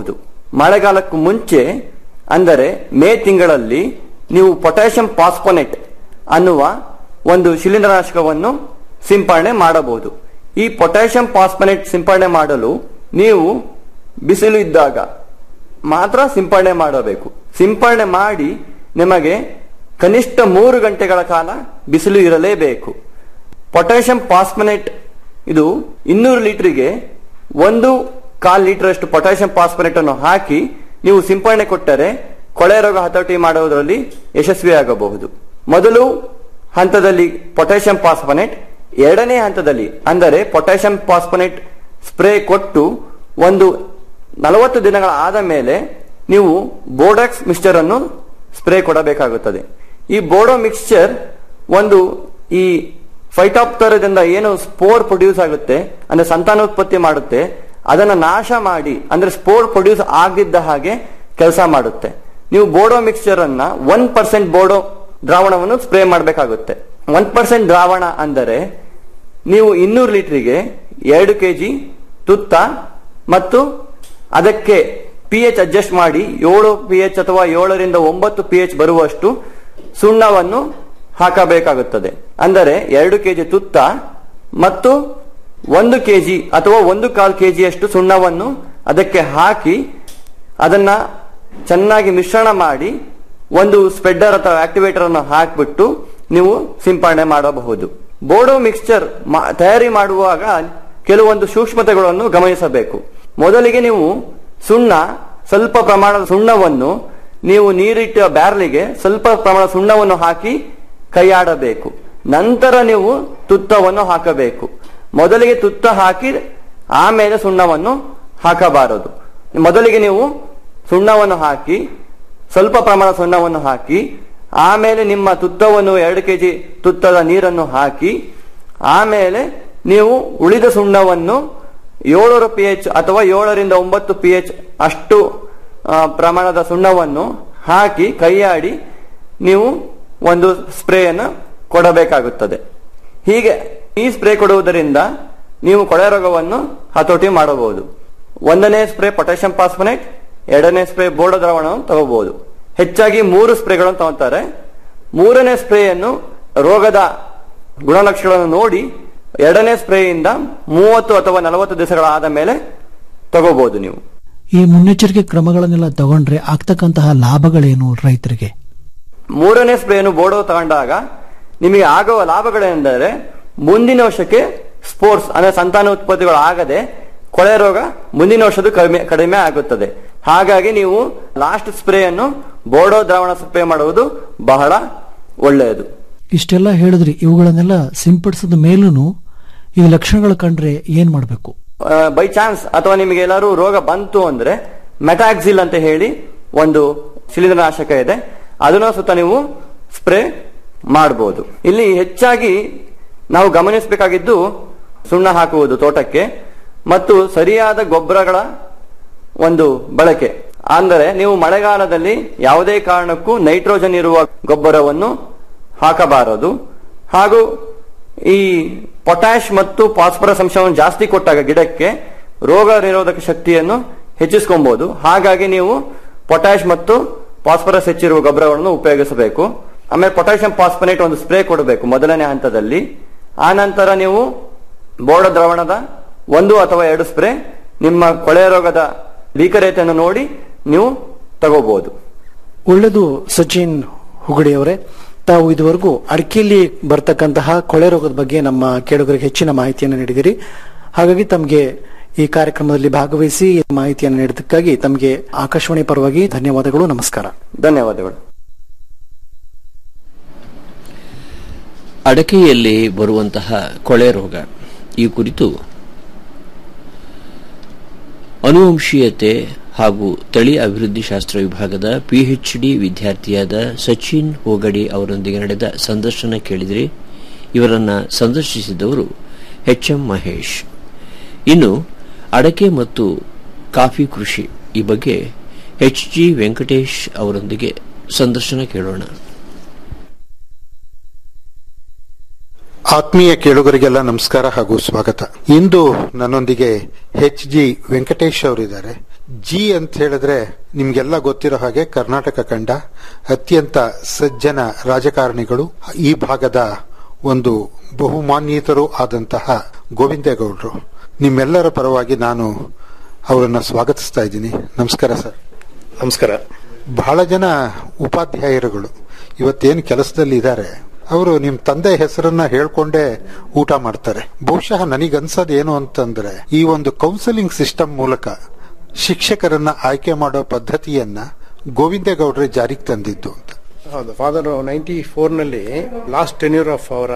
ಮಳೆಗಾಲಕ್ಕೂ ಮುಂಚೆ ಅಂದರೆ ಮೇ ತಿಂಗಳಲ್ಲಿ ನೀವು ಪೊಟ್ಯಾಷಿಯಂ ಪಾಸ್ಪೊನೇಟ್ ಅನ್ನುವ ಒಂದು ಶಿಲೀಂಧ್ರನಾಶಕವನ್ನು ಸಿಂಪರಣೆ ಮಾಡಬಹುದು ಈ ಪೊಟ್ಯಾಷಿಯಂ ಪಾಸ್ಪೊನೇಟ್ ಸಿಂಪರಣೆ ಮಾಡಲು ನೀವು ಬಿಸಿಲು ಇದ್ದಾಗ ಮಾತ್ರ ಸಿಂಪರಣೆ ಮಾಡಬೇಕು ಸಿಂಪರಣೆ ಮಾಡಿ ನಿಮಗೆ ಕನಿಷ್ಠ ಮೂರು ಗಂಟೆಗಳ ಕಾಲ ಬಿಸಿಲು ಇರಲೇಬೇಕು ಪೊಟ್ಯಾಷಿಯಂ ಪಾಸ್ಪನೇಟ್ ಇದು ಇನ್ನೂರು ಲೀಟರ್ಗೆ ಒಂದು ಕಾಲ್ ಲೀಟರ್ ಅಷ್ಟು ಪೊಟ್ಯಾಷಿಯಂ ಪಾಸ್ಪನೇಟ್ ಅನ್ನು ಹಾಕಿ ನೀವು ಸಿಂಪರಣೆ ಕೊಟ್ಟರೆ ಕೊಳೆ ರೋಗ ಹತೋಟಿ ಮಾಡುವುದರಲ್ಲಿ ಯಶಸ್ವಿಯಾಗಬಹುದು ಮೊದಲು ಹಂತದಲ್ಲಿ ಪೊಟ್ಯಾಷಿಯಂ ಪಾಸ್ಪನೇಟ್ ಎರಡನೇ ಹಂತದಲ್ಲಿ ಅಂದರೆ ಪೊಟ್ಯಾಷಿಯಂ ಪಾಸ್ಪನೇಟ್ ಸ್ಪ್ರೇ ಕೊಟ್ಟು ಒಂದು ನಲವತ್ತು ದಿನಗಳ ಆದ ಮೇಲೆ ನೀವು ಬೋಡಾಕ್ಸ್ ಮಿಕ್ಸ್ಚರ್ ಅನ್ನು ಸ್ಪ್ರೇ ಕೊಡಬೇಕಾಗುತ್ತದೆ ಈ ಬೋಡೋ ಮಿಕ್ಸ್ಚರ್ ಒಂದು ಈ ಫೈಟಾಪ್ತರದಿಂದ ಏನು ಸ್ಪೋರ್ ಪ್ರೊಡ್ಯೂಸ್ ಆಗುತ್ತೆ ಅಂದ್ರೆ ಸಂತಾನೋತ್ಪತ್ತಿ ಮಾಡುತ್ತೆ ಅದನ್ನ ನಾಶ ಮಾಡಿ ಅಂದ್ರೆ ಸ್ಪೋರ್ ಪ್ರೊಡ್ಯೂಸ್ ಆಗದಿದ್ದ ಹಾಗೆ ಕೆಲಸ ಮಾಡುತ್ತೆ ನೀವು ಬೋಡೋ ಮಿಕ್ಸ್ಚರ್ ಅನ್ನ ಒನ್ ಪರ್ಸೆಂಟ್ ಬೋಡೋ ದ್ರಾವಣವನ್ನು ಸ್ಪ್ರೇ ಮಾಡಬೇಕಾಗುತ್ತೆ ಒನ್ ಪರ್ಸೆಂಟ್ ದ್ರಾವಣ ಅಂದರೆ ನೀವು ಇನ್ನೂರು ಲೀಟರ್ಗೆ ಎರಡು ಕೆಜಿ ತುತ್ತ ಮತ್ತು ಅದಕ್ಕೆ ಪಿ ಎಚ್ ಅಡ್ಜಸ್ಟ್ ಮಾಡಿ ಏಳು ಪಿ ಎಚ್ ಅಥವಾ ಏಳರಿಂದ ಒಂಬತ್ತು ಪಿ ಎಚ್ ಬರುವಷ್ಟು ಸುಣ್ಣವನ್ನು ಹಾಕಬೇಕಾಗುತ್ತದೆ ಅಂದರೆ ಎರಡು ಕೆಜಿ ತುತ್ತ ಮತ್ತು ಒಂದು ಕೆಜಿ ಅಥವಾ ಒಂದು ಕಾಲ್ ಕೆಜಿಯಷ್ಟು ಸುಣ್ಣವನ್ನು ಅದಕ್ಕೆ ಹಾಕಿ ಅದನ್ನ ಚೆನ್ನಾಗಿ ಮಿಶ್ರಣ ಮಾಡಿ ಒಂದು ಸ್ಪ್ರೆಡ್ಡರ್ ಅಥವಾ ಆಕ್ಟಿವೇಟರ್ ಅನ್ನು ಹಾಕಿಬಿಟ್ಟು ನೀವು ಸಿಂಪರಣೆ ಮಾಡಬಹುದು ಬೋಡೋ ಮಿಕ್ಸ್ಚರ್ ತಯಾರಿ ಮಾಡುವಾಗ ಕೆಲವೊಂದು ಸೂಕ್ಷ್ಮತೆಗಳನ್ನು ಗಮನಿಸಬೇಕು ಮೊದಲಿಗೆ ನೀವು ಸುಣ್ಣ ಸ್ವಲ್ಪ ಪ್ರಮಾಣದ ಸುಣ್ಣವನ್ನು ನೀವು ನೀರಿಟ್ಟ ಬ್ಯಾರ್ಲಿಗೆ ಸ್ವಲ್ಪ ಪ್ರಮಾಣದ ಸುಣ್ಣವನ್ನು ಹಾಕಿ ಕೈಯಾಡಬೇಕು ನಂತರ ನೀವು ತುತ್ತವನ್ನು ಹಾಕಬೇಕು ಮೊದಲಿಗೆ ತುತ್ತ ಹಾಕಿ ಆಮೇಲೆ ಸುಣ್ಣವನ್ನು ಹಾಕಬಾರದು ಮೊದಲಿಗೆ ನೀವು ಸುಣ್ಣವನ್ನು ಹಾಕಿ ಸ್ವಲ್ಪ ಪ್ರಮಾಣ ಸುಣ್ಣವನ್ನು ಹಾಕಿ ಆಮೇಲೆ ನಿಮ್ಮ ತುತ್ತವನ್ನು ಎರಡು ಕೆಜಿ ತುತ್ತದ ನೀರನ್ನು ಹಾಕಿ ಆಮೇಲೆ ನೀವು ಉಳಿದ ಸುಣ್ಣವನ್ನು ಏಳರ ಪಿ ಎಚ್ ಅಥವಾ ಏಳರಿಂದ ಒಂಬತ್ತು ಪಿ ಎಚ್ ಅಷ್ಟು ಆ, ಪ್ರಮಾಣದ ಸುಣ್ಣವನ್ನು ಹಾಕಿ ಕೈಯಾಡಿ ನೀವು ಒಂದು ಸ್ಪ್ರೇಯನ್ನು ಕೊಡಬೇಕಾಗುತ್ತದೆ ಹೀಗೆ ಈ ಸ್ಪ್ರೇ ಕೊಡುವುದರಿಂದ ನೀವು ಕೊಳೆ ರೋಗವನ್ನು ಹತೋಟಿ ಮಾಡಬಹುದು ಒಂದನೇ ಸ್ಪ್ರೇ ಪೊಟ್ಯಾಷಿಯಂ ಪಾಸ್ಪನೇಟ್ ಎರಡನೇ ಸ್ಪ್ರೇ ಬೋರ್ಡ ದ್ರಾವಣವನ್ನು ತಗೋಬಹುದು ಹೆಚ್ಚಾಗಿ ಮೂರು ಸ್ಪ್ರೇಗಳನ್ನು ತಗೋತಾರೆ ಮೂರನೇ ಸ್ಪ್ರೇಯನ್ನು ರೋಗದ ಗುಣಲಕ್ಷಣಗಳನ್ನು ನೋಡಿ ಎರಡನೇ ಸ್ಪ್ರೇಯಿಂದ ಮೂವತ್ತು ಅಥವಾ ನಲವತ್ತು ದಿವಸಗಳ ಆದ ಮೇಲೆ ತಗೋಬಹುದು ನೀವು ಈ ಮುನ್ನೆಚ್ಚರಿಕೆ ಕ್ರಮಗಳನ್ನೆಲ್ಲ ತಗೊಂಡ್ರೆ ಆಗ್ತಕ್ಕಂತಹ ಲಾಭಗಳೇನು ರೈತರಿಗೆ ಮೂರನೇ ಸ್ಪ್ರೇಯನ್ನು ಬೋಡೋ ತಗೊಂಡಾಗ ನಿಮಗೆ ಆಗುವ ಲಾಭಗಳೆಂದರೆ ಮುಂದಿನ ವರ್ಷಕ್ಕೆ ಸ್ಪೋರ್ಟ್ಸ್ ಅಂದ್ರೆ ಸಂತಾನ ಉತ್ಪತ್ತಿಗಳು ಆಗದೆ ಕೊಳೆ ರೋಗ ಮುಂದಿನ ವರ್ಷದ ಕಡಿಮೆ ಕಡಿಮೆ ಆಗುತ್ತದೆ ಹಾಗಾಗಿ ನೀವು ಲಾಸ್ಟ್ ಸ್ಪ್ರೇಯನ್ನು ಬೋಡೋ ದ್ರಾವಣ ಸ್ಪ್ರೇ ಮಾಡುವುದು ಬಹಳ ಒಳ್ಳೆಯದು ಇಷ್ಟೆಲ್ಲ ಹೇಳಿದ್ರಿ ಇವುಗಳನ್ನೆಲ್ಲ ಸಿಂಪಡಿಸಿದ ಮೇಲೂ ಈ ಲಕ್ಷಣಗಳು ಕಂಡ್ರೆ ಏನ್ ಮಾಡಬೇಕು ಬೈ ಚಾನ್ಸ್ ಅಥವಾ ನಿಮಗೆ ಎಲ್ಲರೂ ರೋಗ ಬಂತು ಅಂದ್ರೆ ಮೆಟಾಕ್ಸಿಲ್ ಅಂತ ಹೇಳಿ ಒಂದು ಶಿಲೀಂಧ್ರನಾಶಕ ಇದೆ ಅದನ್ನ ಸುತ್ತ ನೀವು ಸ್ಪ್ರೇ ಮಾಡಬಹುದು ಇಲ್ಲಿ ಹೆಚ್ಚಾಗಿ ನಾವು ಗಮನಿಸಬೇಕಾಗಿದ್ದು ಸುಣ್ಣ ಹಾಕುವುದು ತೋಟಕ್ಕೆ ಮತ್ತು ಸರಿಯಾದ ಗೊಬ್ಬರಗಳ ಒಂದು ಬಳಕೆ ಅಂದರೆ ನೀವು ಮಳೆಗಾಲದಲ್ಲಿ ಯಾವುದೇ ಕಾರಣಕ್ಕೂ ನೈಟ್ರೋಜನ್ ಇರುವ ಗೊಬ್ಬರವನ್ನು ಹಾಕಬಾರದು ಹಾಗೂ ಈ ಪೊಟ್ಯಾಶ್ ಮತ್ತು ಫಾಸ್ಫರಸ್ ಅಂಶವನ್ನು ಜಾಸ್ತಿ ಕೊಟ್ಟಾಗ ಗಿಡಕ್ಕೆ ರೋಗ ನಿರೋಧಕ ಶಕ್ತಿಯನ್ನು ಹೆಚ್ಚಿಸ್ಕೊಬಹುದು ಹಾಗಾಗಿ ನೀವು ಪೊಟ್ಯಾಶ್ ಮತ್ತು ಫಾಸ್ಫರಸ್ ಹೆಚ್ಚಿರುವ ಗೊಬ್ಬರಗಳನ್ನು ಉಪಯೋಗಿಸಬೇಕು ಆಮೇಲೆ ಪೊಟ್ಯಾಷಿಯಂ ಫಾಸ್ಫನೇಟ್ ಒಂದು ಸ್ಪ್ರೇ ಕೊಡಬೇಕು ಮೊದಲನೇ ಹಂತದಲ್ಲಿ ಆ ನಂತರ ನೀವು ಬೋರ್ಡ ದ್ರಾವಣದ ಒಂದು ಅಥವಾ ಎರಡು ಸ್ಪ್ರೇ ನಿಮ್ಮ ಕೊಳೆ ರೋಗದ ಭೀಕರತೆಯನ್ನು ನೋಡಿ ನೀವು ತಗೋಬಹುದು ಒಳ್ಳೆಯದು ಸಚಿನ್ ಹುಗಡಿಯವರೇ ತಾವು ಇದುವರೆಗೂ ಅಡಿಕೆಯಲ್ಲಿ ಬರ್ತಕ್ಕಂತಹ ಕೊಳೆ ರೋಗದ ಬಗ್ಗೆ ನಮ್ಮ ಕೇಳುಗರಿಗೆ ಹೆಚ್ಚಿನ ಮಾಹಿತಿಯನ್ನು ನೀಡಿದಿರಿ ಹಾಗಾಗಿ ತಮಗೆ ಈ ಕಾರ್ಯಕ್ರಮದಲ್ಲಿ ಭಾಗವಹಿಸಿ ಈ ಮಾಹಿತಿಯನ್ನು ನೀಡಿದ್ದಕ್ಕಾಗಿ ತಮಗೆ ಆಕಾಶವಾಣಿ ಪರವಾಗಿ ಧನ್ಯವಾದಗಳು ನಮಸ್ಕಾರ ಧನ್ಯವಾದಗಳು ಅಡಕೆಯಲ್ಲಿ ಬರುವಂತಹ ಕೊಳೆ ರೋಗ ಈ ಕುರಿತು ಅನುವಂಶೀಯತೆ ಹಾಗೂ ತಳಿ ಅಭಿವೃದ್ಧಿ ಶಾಸ್ತ್ರ ವಿಭಾಗದ ಪಿಎಚ್ಡಿ ವಿದ್ಯಾರ್ಥಿಯಾದ ಸಚಿನ್ ಹೋಗಡಿ ಅವರೊಂದಿಗೆ ನಡೆದ ಸಂದರ್ಶನ ಕೇಳಿದರೆ ಇವರನ್ನ ಸಂದರ್ಶಿಸಿದವರು ಎಚ್ ಎಂ ಮಹೇಶ್ ಇನ್ನು ಅಡಕೆ ಮತ್ತು ಕಾಫಿ ಕೃಷಿ ಈ ಬಗ್ಗೆ ಎಚ್ ಜಿ ವೆಂಕಟೇಶ್ ಅವರೊಂದಿಗೆ ಸಂದರ್ಶನ ಕೇಳೋಣ ಆತ್ಮೀಯ ಕೇಳುಗರಿಗೆಲ್ಲ ನಮಸ್ಕಾರ ಹಾಗೂ ಸ್ವಾಗತ ಇಂದು ನನ್ನೊಂದಿಗೆ ಎಚ್ ಜಿ ವೆಂಕಟೇಶ್ ಅವರಿದ್ದಾರೆ ಜಿ ಅಂತ ಹೇಳಿದ್ರೆ ನಿಮ್ಗೆಲ್ಲ ಗೊತ್ತಿರೋ ಹಾಗೆ ಕರ್ನಾಟಕ ಕಂಡ ಅತ್ಯಂತ ಸಜ್ಜನ ರಾಜಕಾರಣಿಗಳು ಈ ಭಾಗದ ಒಂದು ಬಹುಮಾನ್ಯಿತರು ಆದಂತಹ ಗೋವಿಂದೇಗೌಡರು ನಿಮ್ಮೆಲ್ಲರ ಪರವಾಗಿ ನಾನು ಅವರನ್ನ ಸ್ವಾಗತಿಸ್ತಾ ಇದ್ದೀನಿ ನಮಸ್ಕಾರ ಸರ್ ನಮಸ್ಕಾರ ಬಹಳ ಜನ ಉಪಾಧ್ಯಾಯರುಗಳು ಇವತ್ತೇನು ಕೆಲಸದಲ್ಲಿ ಇದ್ದಾರೆ ಅವರು ನಿಮ್ ತಂದೆ ಹೆಸರನ್ನ ಹೇಳ್ಕೊಂಡೇ ಊಟ ಮಾಡ್ತಾರೆ ಬಹುಶಃ ನನಗನ್ಸೋದು ಏನು ಅಂತಂದ್ರೆ ಈ ಒಂದು ಕೌನ್ಸಿಲಿಂಗ್ ಸಿಸ್ಟಮ್ ಮೂಲಕ ಶಿಕ್ಷಕರನ್ನ ಆಯ್ಕೆ ಮಾಡೋ ಪದ್ಧತಿಯನ್ನ ಗೋವಿಂದೇಗೌಡ್ರೆ ಜಾರಿಗೆ ತಂದಿದ್ದು ಅಂತ ಹೌದು ಫಾದರ್ ನೈಂಟಿ ಫೋರ್ನಲ್ಲಿ ಲಾಸ್ಟ್ ಟೆನ್ಯೂರ್ ಆಫ್ ಅವರ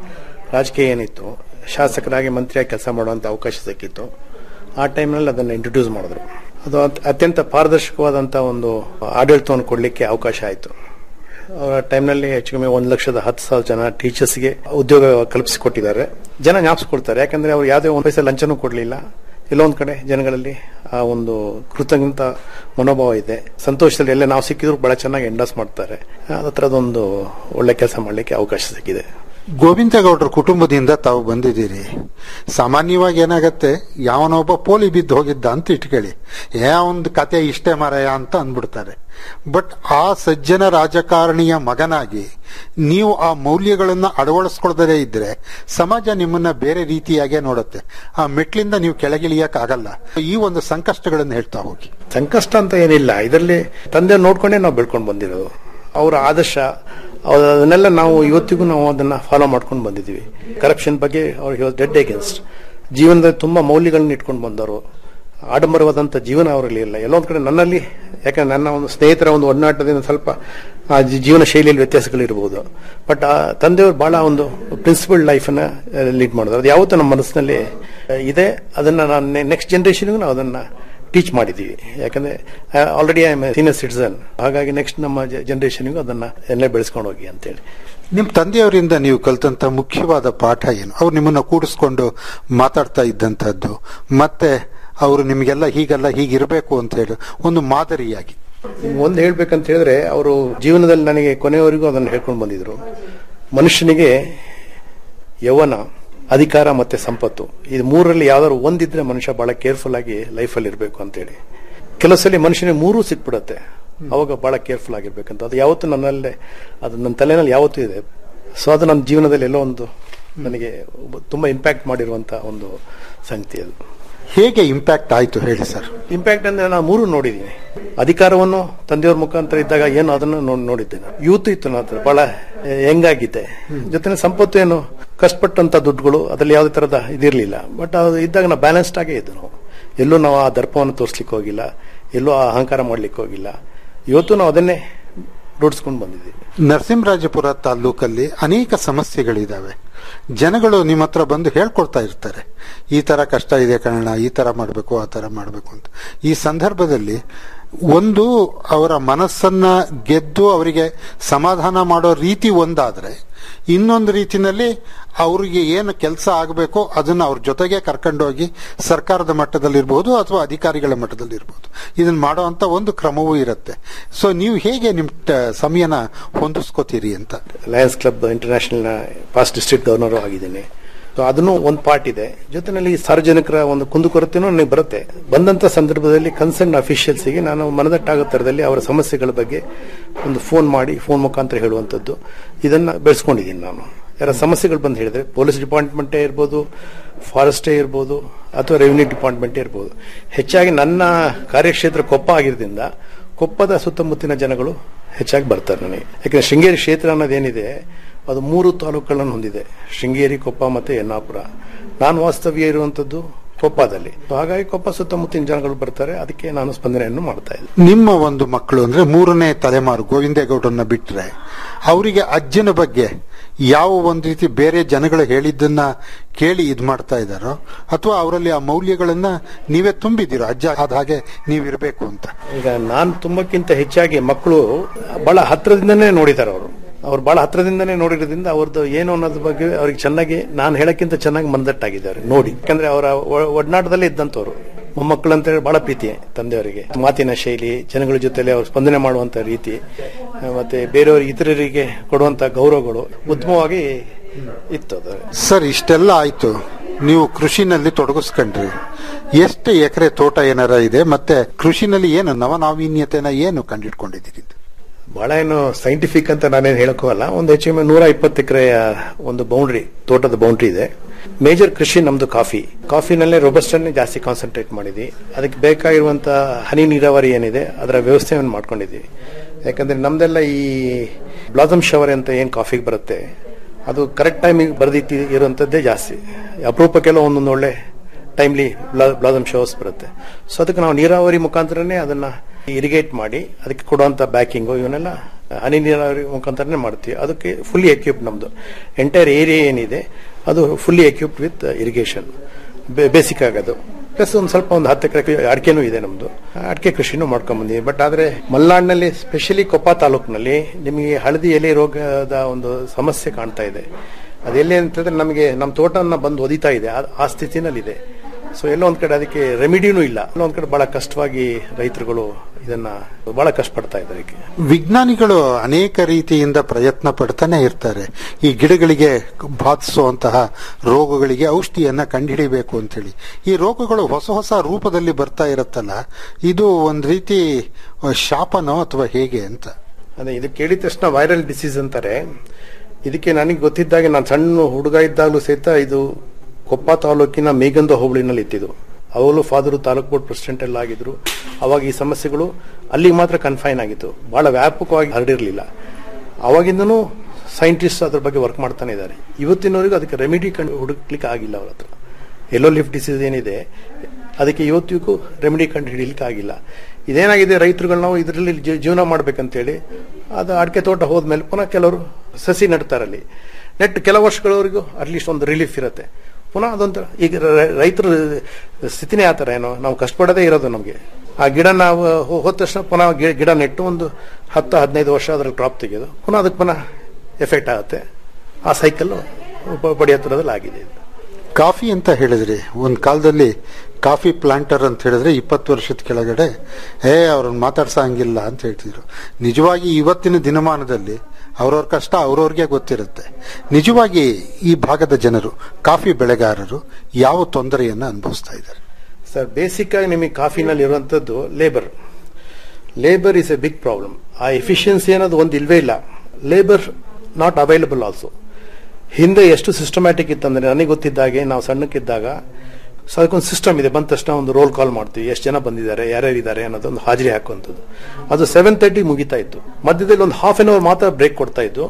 ರಾಜಕೀಯ ಏನಿತ್ತು ಶಾಸಕರಾಗಿ ಮಂತ್ರಿಯಾಗಿ ಕೆಲಸ ಮಾಡುವಂತ ಅವಕಾಶ ಸಿಕ್ಕಿತ್ತು ಆ ಟೈಮ್ನಲ್ಲಿ ಅದನ್ನು ಇಂಟ್ರೊಡ್ಯೂಸ್ ಮಾಡಿದ್ರು ಅದು ಅತ್- ಅತ್ಯಂತ ಪಾರದರ್ಶಕವಾದಂಥ ಒಂದು ಆಡಳಿತವನ್ನು ಕೊಡಲಿಕ್ಕೆ ಅವಕಾಶ ಆಯಿತು ಅವರ ಟೈಮ್ನಲ್ಲಿ ಹೆಚ್ಚು ಕಮ್ಮಿ ಒಂದು ಲಕ್ಷದ ಹತ್ತು ಸಾವಿರ ಜನ ಟೀಚರ್ಸ್ಗೆ ಉದ್ಯೋಗ ಕಲ್ಪಿಸಿಕೊಟ್ಟಿದ್ದಾರೆ ಜನ ಜ್ಞಾಪಿಸ್ಕೊಳ್ತಾರೆ ಯಾಕಂದ್ರೆ ಅವ್ರು ಯಾವುದೇ ಒಂದು ಪೈಸೆ ಲಂಚನೂ ಕೊಡಲಿಲ್ಲ ಎಲ್ಲೊಂದ್ ಕಡೆ ಜನಗಳಲ್ಲಿ ಆ ಒಂದು ಕೃತಜ್ಞತ ಮನೋಭಾವ ಇದೆ ಸಂತೋಷದಲ್ಲಿ ಎಲ್ಲ ನಾವು ಸಿಕ್ಕಿದ್ರು ಬಹಳ ಚೆನ್ನಾಗಿ ಎಂಡಾಸ್ ಮಾಡ್ತಾರೆ ಆ ಥರದೊಂದು ಒಳ್ಳೆ ಕೆಲಸ ಮಾಡಲಿಕ್ಕೆ ಅವಕಾಶ ಸಿಕ್ಕಿದೆ ಗೋವಿಂದೇಗೌಡರ ಕುಟುಂಬದಿಂದ ತಾವು ಬಂದಿದ್ದೀರಿ ಸಾಮಾನ್ಯವಾಗಿ ಏನಾಗತ್ತೆ ಯಾವನೊಬ್ಬ ಪೋಲಿ ಬಿದ್ದು ಹೋಗಿದ್ದ ಅಂತ ಇಟ್ಕೊಳ್ಳಿ ಯಾ ಒಂದು ಕತೆ ಇಷ್ಟೇ ಮಾರಾಯ ಅಂತ ಅಂದ್ಬಿಡ್ತಾರೆ ಬಟ್ ಆ ಸಜ್ಜನ ರಾಜಕಾರಣಿಯ ಮಗನಾಗಿ ನೀವು ಆ ಮೌಲ್ಯಗಳನ್ನ ಅಳವಡಿಸ್ಕೊಳ್ದೇ ಇದ್ರೆ ಸಮಾಜ ನಿಮ್ಮನ್ನ ಬೇರೆ ರೀತಿಯಾಗೇ ನೋಡುತ್ತೆ ಆ ಮೆಟ್ಲಿಂದ ನೀವು ಕೆಳಗಿಳಿಯಕ್ ಆಗಲ್ಲ ಈ ಒಂದು ಸಂಕಷ್ಟಗಳನ್ನು ಹೇಳ್ತಾ ಹೋಗಿ ಸಂಕಷ್ಟ ಅಂತ ಏನಿಲ್ಲ ಇದರಲ್ಲಿ ತಂದೆ ನೋಡ್ಕೊಂಡೇ ನಾವು ಬೆಳ್ಕೊಂಡು ಬಂದಿರೋದು ಅವರ ಆದರ್ಶ ಅವ್ರ- ಅದನ್ನೆಲ್ಲ ನಾವು ಇವತ್ತಿಗೂ ನಾವು ಅದನ್ನ ಫಾಲೋ ಮಾಡ್ಕೊಂಡು ಬಂದಿದ್ದೀವಿ ಕರಪ್ಷನ್ ಬಗ್ಗೆ ಅವ್ರಿಗೆ ಡೆಡ್ ಅಗೇನ್ಸ್ಟ್ ಜೀವನದಲ್ಲಿ ತುಂಬಾ ಮೌಲ್ಯಗಳನ್ನ ಇಟ್ಕೊಂಡು ಬಂದವರು ಆಡಂಬರವಾದಂಥ ಜೀವನ ಅವರಲ್ಲಿ ಇಲ್ಲ ಎಲ್ಲೊಂದ್ ಕಡೆ ನನ್ನಲ್ಲಿ ಯಾಕಂದ್ರೆ ನನ್ನ ಒಂದು ಸ್ನೇಹಿತರ ಒಂದು ಒಡನಾಟದಿಂದ ಸ್ವಲ್ಪ ಆ ಜಿ- ಜೀವನ ಶೈಲಿಯಲ್ಲಿ ವ್ಯತ್ಯಾಸಗಳಿರ್ಬೋದು ಬಟ್ ಆ ತಂದೆಯವರು ಬಹಳ ಒಂದು ಪ್ರಿನ್ಸಿಪಲ್ ಲೈಫನ್ನ ಲೀಡ್ ಮಾಡಿದ್ರು ಅದು ಯಾವತ್ತೂ ನಮ್ಮ ಮನಸ್ಸಿನಲ್ಲಿ ಆ, ಇದೆ ಅದನ್ನ ನಾನು ನೆಕ್ಸ್ಟ್ ಜನರೇಷನ್ಗೂ ನಾವು ಅದನ್ನ ಟೀಚ್ ಮಾಡಿದ್ದೀವಿ ಯಾಕಂದ್ರೆ already I am senior citizen ಹಾಗಾಗಿ ನೆಕ್ಸ್ಟ್ ನಮ್ಮ ಜನರೇಷನ್ಗೂ ಅದನ್ನ ಎಲ್ಲ ಬೆಳೆಸ್ಕೊಂಡು ಹೋಗಿ ಅಂತೇಳಿ ನಿಮ್ ತಂದೆಯವರಿಂದ ನೀವು ಕಲ್ತಂತ ಮುಖ್ಯವಾದ ಪಾಠ ಏನು ಅವ್ರು ನಿಮ್ಮನ್ನ ಕೂಡಿಸ್ಕೊಂಡು ಮಾತಾಡ್ತಾ ಇದ್ದಂತಹದ್ದು ಮತ್ತೆ ಅವರು ನಿಮಗೆಲ್ಲ ಹೀಗೆಲ್ಲ ಹೀಗಿರ್ಬೇಕು ಅಂತ ಹೇಳಿ ಒಂದು ಮಾದರಿಯಾಗಿ ಒಂದು ಹೇಳ್ಬೇಕಂತ ಹೇಳಿದ್ರೆ ಅವರು ಜೀವನದಲ್ಲಿ ನನಗೆ ಕೊನೆಯವರೆಗೂ ಅದನ್ನು ಹೇಳ್ಕೊಂಡು ಬಂದಿದ್ರು ಮನುಷ್ಯನಿಗೆ ಯೌವನ ಅಧಿಕಾರ ಮತ್ತೆ ಸಂಪತ್ತು ಇದು ಮೂರರಲ್ಲಿ ಯಾವ್ದಾದ್ರು ಒಂದಿದ್ರೆ ಮನುಷ್ಯ ಬಹಳ ಕೇರ್ಫುಲ್ ಆಗಿ ಲೈಫಲ್ಲಿ ಇರಬೇಕು ಅಂತೇಳಿ ಕೆಲವು ಸಲ ಮನುಷ್ಯನಿಗೆ ಮೂರೂ ಸಿಕ್ಬಿಡತ್ತೆ ಅವಾಗ ಬಹಳ ಕೇರ್ಫುಲ್ ಆಗಿರ್ಬೇಕಂತ ಅದು ಯಾವತ್ತೂ ನನ್ನಲ್ಲೇ ಅದು ನನ್ನ ತಲೆನಲ್ಲಿ ಯಾವತ್ತೂ ಇದೆ ಸೊ ಅದು ನನ್ನ ಜೀವನದಲ್ಲಿ ಎಲ್ಲೋ ಒಂದು ನನಗೆ ಒಬ್ಬ- ತುಂಬಾ ಇಂಪ್ಯಾಕ್ಟ್ ಮಾಡಿರುವಂತ ಒಂದು ಸಂಗತಿ ಅದು ಹೇಗೆ ಇಂಪ್ಯಾಕ್ಟ್ ಆಯ್ತು ಹೇಳಿ ಸರ್ ಇಂಪ್ಯಾಕ್ಟ್ ಅಂದ್ರೆ ನಾನು ಮೂರು ನೋಡಿದ್ದೀನಿ ಅಧಿಕಾರವನ್ನು ತಂದೆಯವ್ರ ಮುಖಾಂತರ ಇದ್ದಾಗ ಏನು ಅದನ್ನು ನೋಡ್- ನೋಡಿದ್ದೇನೆ ಯೂತ್ ಇತ್ತು ನನ್ನ ಹತ್ರ ಬಹಳ ಹೆಂಗಾಗಿದೆ ಜೊತೆ ಸಂಪತ್ತು ಏನು ಕಷ್ಟಪಟ್ಟಂತ ದುಡ್ಡುಗಳು ಅದ್ರಲ್ಲಿ ಯಾವುದೇ ತರದ ಇದಿರಲಿಲ್ಲ ಬಟ್ ಅದು ಇದ್ದಾಗ ನಾವು ಬ್ಯಾಲೆನ್ಸ್ಡ್ ಆಗೇ ಇದ್ದು ನಾವು ಎಲ್ಲೂ ನಾವು ಆ ದರ್ಪವನ್ನು ತೋರಿಸ್ಲಿಕ್ಕೆ ಹೋಗಿಲ್ಲ ಎಲ್ಲೂ ಆ ಅಹಂಕಾರ ಮಾಡ್ಲಿಕ್ಕೆ ಹೋಗಿಲ್ಲ ಇವತ್ತು ನಾವು ಅದನ್ನೇ ರೂಢಿಸ್ಕೊಂಡು ಬಂದಿದ್ದೀವಿ ನರಸಿಂಹರಾಜಪುರ ತಾಲ್ಲೂಕಲ್ಲಿ ಅನೇಕ ಸಮಸ್ಯೆಗಳಿದಾವೆ ಜನಗಳು ನಿಮ್ಮ ಹತ್ರ ಬಂದು ಹೇಳ್ಕೊಡ್ತಾ ಇರ್ತಾರೆ ಈ ತರ ಕಷ್ಟ ಇದೆ ಕನ್ನಡ ಈ ತರ ಮಾಡಬೇಕು ಆ ತರ ಮಾಡಬೇಕು ಅಂತ ಈ ಸಂದರ್ಭದಲ್ಲಿ ಒಂದು ಅವರ ಮನಸ್ಸನ್ನ ಗೆದ್ದು ಅವರಿಗೆ ಸಮಾಧಾನ ಮಾಡೋ ರೀತಿ ಒಂದಾದ್ರೆ ಇನ್ನೊಂದು ರೀತಿನಲ್ಲಿ ಅವರಿಗೆ ಏನು ಕೆಲಸ ಆಗಬೇಕೋ ಅದನ್ನ ಅವ್ರ ಜೊತೆಗೆ ಕರ್ಕೊಂಡೋಗಿ ಸರ್ಕಾರದ ಮಟ್ಟದಲ್ಲಿರ್ಬೋದು ಅಥವಾ ಅಧಿಕಾರಿಗಳ ಮಟ್ಟದಲ್ಲಿರ್ಬೋದು ಇದನ್ನ ಮಾಡುವಂತ ಒಂದು ಕ್ರಮವೂ ಇರುತ್ತೆ ಸೊ ನೀವು ಹೇಗೆ ನಿಮ್ ಟ- ಸಮಯನ ಹೊಂದಿಸ್ಕೋತೀರಿ ಅಂತ lions club international past district governor ಆಗಿದ್ದೀನಿ ಸೊ ಅದನ್ನು ಒಂದು ಪಾರ್ಟ್ ಇದೆ ಜೊತೆನಲ್ಲಿ ಸಾರ್ವಜನಿಕರ ಒಂದು ಕುಂದುಕೊರತೆನೂ ನನಗೆ ಬರುತ್ತೆ ಬಂದಂತ ಸಂದರ್ಭದಲ್ಲಿ ಕನ್ಸರ್ನ್ ಅಫಿಷಿಯಲ್ಸ್ಗೆ ನಾನು ಮನದಟ್ಟಾಗೋ ಥರದಲ್ಲಿ ಅವರ ಸಮಸ್ಯೆಗಳ ಬಗ್ಗೆ ಒಂದು ಫೋನ್ ಮಾಡಿ ಫೋನ್ ಮುಖಾಂತರ ಹೇಳುವಂಥದ್ದು ಇದನ್ನ ಬೆಳೆಸ್ಕೊಂಡಿದ್ದೀನಿ ನಾನು ಯಾರ ಸಮಸ್ಯೆಗಳು ಬಂದು ಹೇಳಿದ್ರೆ ಪೊಲೀಸ್ ಡಿಪಾರ್ಟ್ಮೆಂಟೇ ಇರ್ಬೋದು ಫಾರೆಸ್ಟೇ ಇರ್ಬೋದು ಅಥವಾ ರೆವಿನ್ಯೂ ಡಿಪಾರ್ಟ್ಮೆಂಟೇ ಇರ್ಬೋದು ಹೆಚ್ಚಾಗಿ ನನ್ನ ಕಾರ್ಯಕ್ಷೇತ್ರ ಕೊಪ್ಪ ಆಗಿರೋದ್ರಿಂದ ಕೊಪ್ಪದ ಸುತ್ತಮುತ್ತಿನ ಜನಗಳು ಹೆಚ್ಚಾಗಿ ಬರ್ತಾರೆ ನನಗೆ ಯಾಕಂದ್ರೆ ಶೃಂಗೇರಿ ಕ್ಷೇತ್ರ ಅನ್ನೋದೇನಿದೆ ಅದು ಮೂರು ತಾಲೂಕುಗಳನ್ನು ಹೊಂದಿದೆ ಶೃಂಗೇರಿ ಕೊಪ್ಪ ಮತ್ತೆ ಯನ್ನಾಪುರ ನಾನು ವಾಸ್ತವ್ಯ ಇರುವಂತದ್ದು ಕೊಪ್ಪದಲ್ಲಿ So ಹಾಗಾಗಿ ಕೊಪ್ಪ ಸುತ್ತಮುತ್ತಿನ ಜನಗಳು ಬರ್ತಾರೆ ಅದಕ್ಕೆ ನಾನು ಸ್ಪಂದನೆಯನ್ನು ಮಾಡ್ತಾ ಇದ್ದೆ ನಿಮ್ಮ ಒಂದು ಮಕ್ಕಳು ಅಂದ್ರೆ ಮೂರನೇ ತಲೆಮಾರು ಗೋವಿಂದೇಗೌಡರನ್ನ ಬಿಟ್ರೆ ಅವರಿಗೆ ಅಜ್ಜನ ಬಗ್ಗೆ ಯಾವ ಒಂದು ರೀತಿ ಬೇರೆ ಜನಗಳು ಹೇಳಿದ್ದನ್ನ ಕೇಳಿ ಇದ್ ಮಾಡ್ತಾ ಇದ್ದಾರೋ ಅಥವಾ ಅವರಲ್ಲಿ ಆ ಮೌಲ್ಯಗಳನ್ನ ನೀವೇ ತುಂಬಿದ್ದೀರೋ ಅಜ್ಜ ಆದ ಹಾಗೆ ನೀವಿರ್ಬೇಕು ಅಂತ ಈಗ ನಾನು ತುಂಬಕ್ಕಿಂತ ಹೆಚ್ಚಾಗಿ ಮಕ್ಕಳು ಬಹಳ ಹತ್ರದಿಂದನೇ ನೋಡಿದ್ದಾರೆ ಅವರು ಅವ್ರು ಬಹಳ ಹತ್ರದಿಂದನೇ ನೋಡಿರೋದ್ರಿಂದ ಅವ್ರದ್ದು ಏನು ಅನ್ನೋದ್ರ ಬಗ್ಗೆ ಅವ್ರಿಗೆ ಚೆನ್ನಾಗಿ ನಾನು ಹೇಳಕ್ಕಿಂತ ಚೆನ್ನಾಗಿ ಮಂದಟ್ಟಾಗಿದ್ದಾರೆ ನೋಡಿ ಯಾಕಂದ್ರೆ ಅವರ ಒಡನಾಟದಲ್ಲೇ ಇದ್ದಂಥವ್ರು ಮೊಮ್ಮಕ್ಕಳು ಅಂತ ಹೇಳಿ ಬಹಳ ಪ್ರೀತಿ ತಂದೆಯವರಿಗೆ ಮಾತಿನ ಶೈಲಿ ಜನಗಳ ಜೊತೆಲಿ ಅವ್ರು ಸ್ಪಂದನೆ ಮಾಡುವಂತ ರೀತಿ ಆ, ಮತ್ತೆ ಬೇರೆಯವರಿಗೆ ಇತರರಿಗೆ ಕೊಡುವಂತ ಗೌರವಗಳು ಉತ್ತಮವಾಗಿ ಇತ್ತು ಅದು ಸರ್ ಇಷ್ಟೆಲ್ಲ ಆಯ್ತು ನೀವು ಕೃಷಿನಲ್ಲಿ ತೊಡಗಿಸ್ಕೊಂಡ್ರಿ ಎಷ್ಟು ಎಕರೆ ತೋಟ ಏನಾರ ಇದೆ ಮತ್ತೆ ಕೃಷಿನಲ್ಲಿ ಏನು ನವನಾವೀನ್ಯತೆನ ಏನು ಕಂಡಿಡ್ಕೊಂಡಿದ್ದೀರಿ ಬಹಳ ಏನು ಸೈಂಟಿಫಿಕ್ ಅಂತ ನಾನೇನು ಹೇಳಕ್ಕೋಲ್ಲ ಒಂದು ಹೆಚ್ಚು ಕಮ್ಮಿ ನೂರ ಇಪ್ಪತ್ತು ಎಕರೆಯ ಒಂದು ಬೌಂಡ್ರಿ ತೋಟದ ಬೌಂಡ್ರಿ ಇದೆ ಮೇಜರ್ ಕೃಷಿ ನಮ್ದು ಕಾಫಿ ಕಾಫಿನಲ್ಲೇ ರೋಬಸ್ಟ್ ಅನ್ನೇ ಜಾಸ್ತಿ ಕಾನ್ಸಂಟ್ರೇಟ್ ಮಾಡಿದ್ವಿ ಅದಕ್ಕೆ ಬೇಕಾಗಿರುವಂತ ಹನಿ ನೀರಾವರಿ ಏನಿದೆ ಅದರ ವ್ಯವಸ್ಥೆಯನ್ನು ಮಾಡ್ಕೊಂಡಿದ್ವಿ ಯಾಕಂದ್ರೆ ನಮ್ದೆಲ್ಲ ಈ ಬ್ಲಾಸಮ್ ಶವರ್ ಅಂತ ಏನ್ ಕಾಫಿಗೆ ಬರುತ್ತೆ ಅದು ಕರೆಕ್ಟ್ ಟೈಮಿಗೆ ಬರೆದಿತ್ತು ಇರುವಂತದ್ದೇ ಜಾಸ್ತಿ ಅಪರೂಪಕ್ಕೆಲ್ಲ ಒಂದೊಂದು ಒಳ್ಳೆ ಟೈಮ್ಲಿ ಬ್ಲಾಸಮ್ ಶವರ್ಸ್ ಬರುತ್ತೆ ಸೊ ಅದಕ್ಕೆ ನಾವು ನೀರಾವರಿ ಮುಖಾಂತರನೇ ಅದನ್ನ ಇರಿಗೇಟ್ ಮಾಡಿ ಅದಕ್ಕೆ ಕೊಡುವಂತ ಬ್ಯಾಕಿಂಗು ಇವನ್ನೆಲ್ಲ ಹನಿ ನೀರಾವರಿ ಮುಖಾಂತರನೇ ಮಾಡ್ತೀವಿ ಅದಕ್ಕೆ ಫುಲ್ಲಿ ಎಕ್ವಿಪ್ಡ್ ನಮ್ದು ಎಂಟೈರ್ ಏರಿಯಾ ಏನಿದೆ ಅದು fully equipped with irrigation basic ಆಗೋದು ಪ್ಲಸ್ ಒಂದು ಸ್ವಲ್ಪ ಒಂದು ಹತ್ತು ಎಕರೆ ಅಡಿಕೆನೂ ಇದೆ ನಮ್ದು ಅಡಿಕೆ ಕೃಷಿನೂ ಮಾಡ್ಕೊಂಡ್ ಬಂದಿವಿ ಬಟ್ ಆದ್ರೆ ಮಲೆನಾಡಿನಲ್ಲಿ ಸ್ಪೆಷಲಿ ಕೊಪ್ಪ ತಾಲೂಕಿನಲ್ಲಿ ನಿಮಗೆ ಹಳದಿ ಎಲೆ ರೋಗದ ಒಂದು ಸಮಸ್ಯೆ ಕಾಣ್ತಾ ಇದೆ ಅದೆಲ್ಲಿ ಅಂತಂದ್ರೆ ನಮಗೆ ನಮ್ಮ ತೋಟನ ಬಂದು ಒದಿತಾ ಇದೆ ಆ- ಆ ಸ್ಥಿತಿನಲ್ಲಿದೆ ಸೊ ಎಲ್ಲೋ ಒಂದ್ ಕಡೆ ಅದಕ್ಕೆ ರೆಮಿಡಿನೂ ಇಲ್ಲ ಎಲ್ಲೋ ಒಂದ್ ಕಡೆ ಬಹಳ ಕಷ್ಟವಾಗಿ ರೈತರುಗಳು ಇದನ್ನ ಬಹಳ ಕಷ್ಟಪಡ್ತಾ ಇದ್ದಾರೆ ಇದಕ್ಕೆ ವಿಜ್ಞಾನಿಗಳು ಅನೇಕ ರೀತಿಯಿಂದ ಪ್ರಯತ್ನ ಪಡ್ತಾನೆ ಇರ್ತಾರೆ ಈ ಗಿಡಗಳಿಗೆ ಬಾಧಿಸುವಂತಹ ರೋಗಗಳಿಗೆ ಔಷಧಿಯನ್ನ ಕಂಡುಹಿಡಿಬೇಕು ಅಂತೇಳಿ ಈ ರೋಗಗಳು ಹೊಸ ಹೊಸ ರೂಪದಲ್ಲಿ ಬರ್ತಾ ಇರುತ್ತಲ್ಲ ಇದು ಒಂದ್ ರೀತಿ ಶಾಪನೋ ಅಥವಾ ಹೇಗೆ ಅಂತ ಅದೇ ಇದು ಕೇಳಿದ ತಕ್ಷಣ ವೈರಲ್ ಡಿಸೀಸ್ ಅಂತಾರೆ ಇದಕ್ಕೆ ನನಗೆ ಗೊತ್ತಿದ್ದಾಗೆ ನಾನು ಸಣ್ಣ ಹುಡುಗ ಇದ್ದಾಗಲೂ ಸಹಿತ ಇದು ಕೊಪ್ಪ ತಾಲೂಕಿನ ಮೇಗಂದ ಹೋಬಳಿನಲ್ಲಿ ಇತ್ತಿದ್ದು ಅವಳು ಫಾದರು ತಾಲೂಕ್ ಬೋರ್ಡ್ ಪ್ರೆಸಿಡೆಂಟ್ ಎಲ್ಲ ಆಗಿದ್ರು ಅವಾಗ ಈ ಸಮಸ್ಯೆಗಳು ಅಲ್ಲಿಗೆ ಮಾತ್ರ ಕನ್ಫೈನ್ ಆಗಿತ್ತು ಬಹಳ ವ್ಯಾಪಕವಾಗಿ ಹರಡಿರಲಿಲ್ಲ ಅವಾಗಿಂದನೂ ಸೈಂಟಿಸ್ಟ್ ಅದ್ರ ಬಗ್ಗೆ ವರ್ಕ್ ಮಾಡ್ತಾನೆ ಇದ್ದಾರೆ ಇವತ್ತಿನವರೆಗೂ ಅದಕ್ಕೆ ರೆಮಿಡಿ ಕಂಡು ಹುಡುಕ್ಲಿಕ್ಕೆ ಆಗಿಲ್ಲ ಅವ್ರ ಹತ್ರ ಎಲ್ಲೋ ಲಿಫ್ಟ್ ಡಿಸೀಸ್ ಏನಿದೆ ಅದಕ್ಕೆ ಇವತ್ತಿಗೂ ರೆಮಿಡಿ ಕಂಡು ಹಿಡಿಲಿಕ್ಕೆ ಆಗಿಲ್ಲ ಇದೇನಾಗಿದೆ ರೈತರುಗಳು ನಾವು ಇದರಲ್ಲಿ ಜೀ- ಜೀವನ ಮಾಡ್ಬೇಕಂತೇಳಿ ಅದು ಅಡಿಕೆ ತೋಟ ಹೋದ್ಮೇಲೆ ಪುನಃ ಕೆಲವರು ಸಸಿ ನೆಡ್ತಾರಲ್ಲಿ ನೆಟ್ ಕೆಲವು ವರ್ಷಗಳವರೆಗೂ ಅಟ್ಲೀಸ್ಟ್ ಒಂದು ರಿಲೀಫ್ ಇರುತ್ತೆ ಪುನಃ ಅದೊಂಥರ ಈಗ ರ- ರೈತರ ಸ್ಥಿತಿನೇ ಆ ಥರ ಏನೋ ನಾವು ಕಷ್ಟಪಡದೇ ಇರೋದು ನಮಗೆ ಆ ಗಿಡ ನಾವು ಹೋ- ಹೋದ ತಕ್ಷಣ ಪುನಃ ಗಿ- ಗಿಡ ನೆಟ್ಟು ಒಂದು ಹತ್ತು ಹದಿನೈದು ವರ್ಷ ಅದ್ರಲ್ಲಿ ಕ್ರಾಪ್ ತೆಗೆಯೋದು ಪುನಃ ಅದಕ್ಕೆ ಪುನಃ ಎಫೆಕ್ಟ್ ಆಗುತ್ತೆ ಆ ಸೈಕಲ್ ಬಡಿ ಹತ್ರದಲ್ಲಿ ಆಗಿದೆ ಇದು. ಕಾಫಿ ಅಂತ ಹೇಳಿದ್ರಿ ಒಂದ್ ಕಾಲದಲ್ಲಿ ಕಾಫಿ ಪ್ಲಾಂಟರ್ ಅಂತ ಹೇಳಿದ್ರೆ ಇಪ್ಪತ್ತು ವರ್ಷದ ಕೆಳಗಡೆ ಏ ಅವ್ರನ್ನ ಮಾತಾಡ್ಸಂಗಿಲ್ಲ ಅಂತ ಹೇಳ್ತಿದ್ರು ನಿಜವಾಗಿ ಇವತ್ತಿನ ದಿನಮಾನದಲ್ಲಿ ಅವ್ರವ್ರ ಕಷ್ಟ ಅವ್ರವ್ರಿಗೆ ಗೊತ್ತಿರುತ್ತೆ ನಿಜವಾಗಿ ಈ ಭಾಗದ ಜನರು ಕಾಫಿ ಬೆಳೆಗಾರರು ಯಾವ ತೊಂದರೆಯನ್ನ ಅನುಭವಿಸ್ತಾ ಇದ್ದಾರೆ ಸರ್ ಬೇಸಿಕ್ ಆಗಿ ನಿಮಗೆ ಕಾಫಿನಲ್ಲಿ ಇರುವಂತದ್ದು labour labour is a big problem ಆ ಎಫಿಷಿಯನ್ಸಿ ಅನ್ನೋದು ಒಂದು ಇಲ್ವೇ ಇಲ್ಲ ಲೇಬರ್ ನಾಟ್ ಅವೈಲಬಲ್ ಆಲ್ಸೋ ಹಿಂದೆ ಎಷ್ಟು ಸಿಸ್ಟಮ್ಯಾಟಿಕ್ ಇತ್ತಂದ್ರೆ ನನಗೆ ಗೊತ್ತಿದ್ದಾಗೆ ನಾವು ಸಣ್ಣಕ್ಕಿದ್ದಾಗ ಸೊ ಅದಕ್ಕೊಂದು ಸಿಸ್ಟಮ್ ಇದೆ ಬಂದ ತಕ್ಷಣ ಒಂದು ರೋಲ್ ಕಾಲ್ ಮಾಡ್ತೀವಿ ಎಷ್ಟು ಜನ ಬಂದಿದ್ದಾರೆ ಯಾರ್ಯಾರು ಇದ್ದಾರೆ ಅನ್ನೋದೊಂದು ಹಾಜರಿ ಹಾಕುವಂಥದ್ದು ಅದು ಸೆವೆನ್ ತರ್ಟಿ ಮುಗಿತಾ ಇತ್ತು ಮಧ್ಯದಲ್ಲಿ ಒಂದು ಹಾಫ್ ಆನ್ ಅವರ್ ಮಾತ್ರ ಬ್ರೇಕ್ ಕೊಡ್ತಾ ಇದ್ದು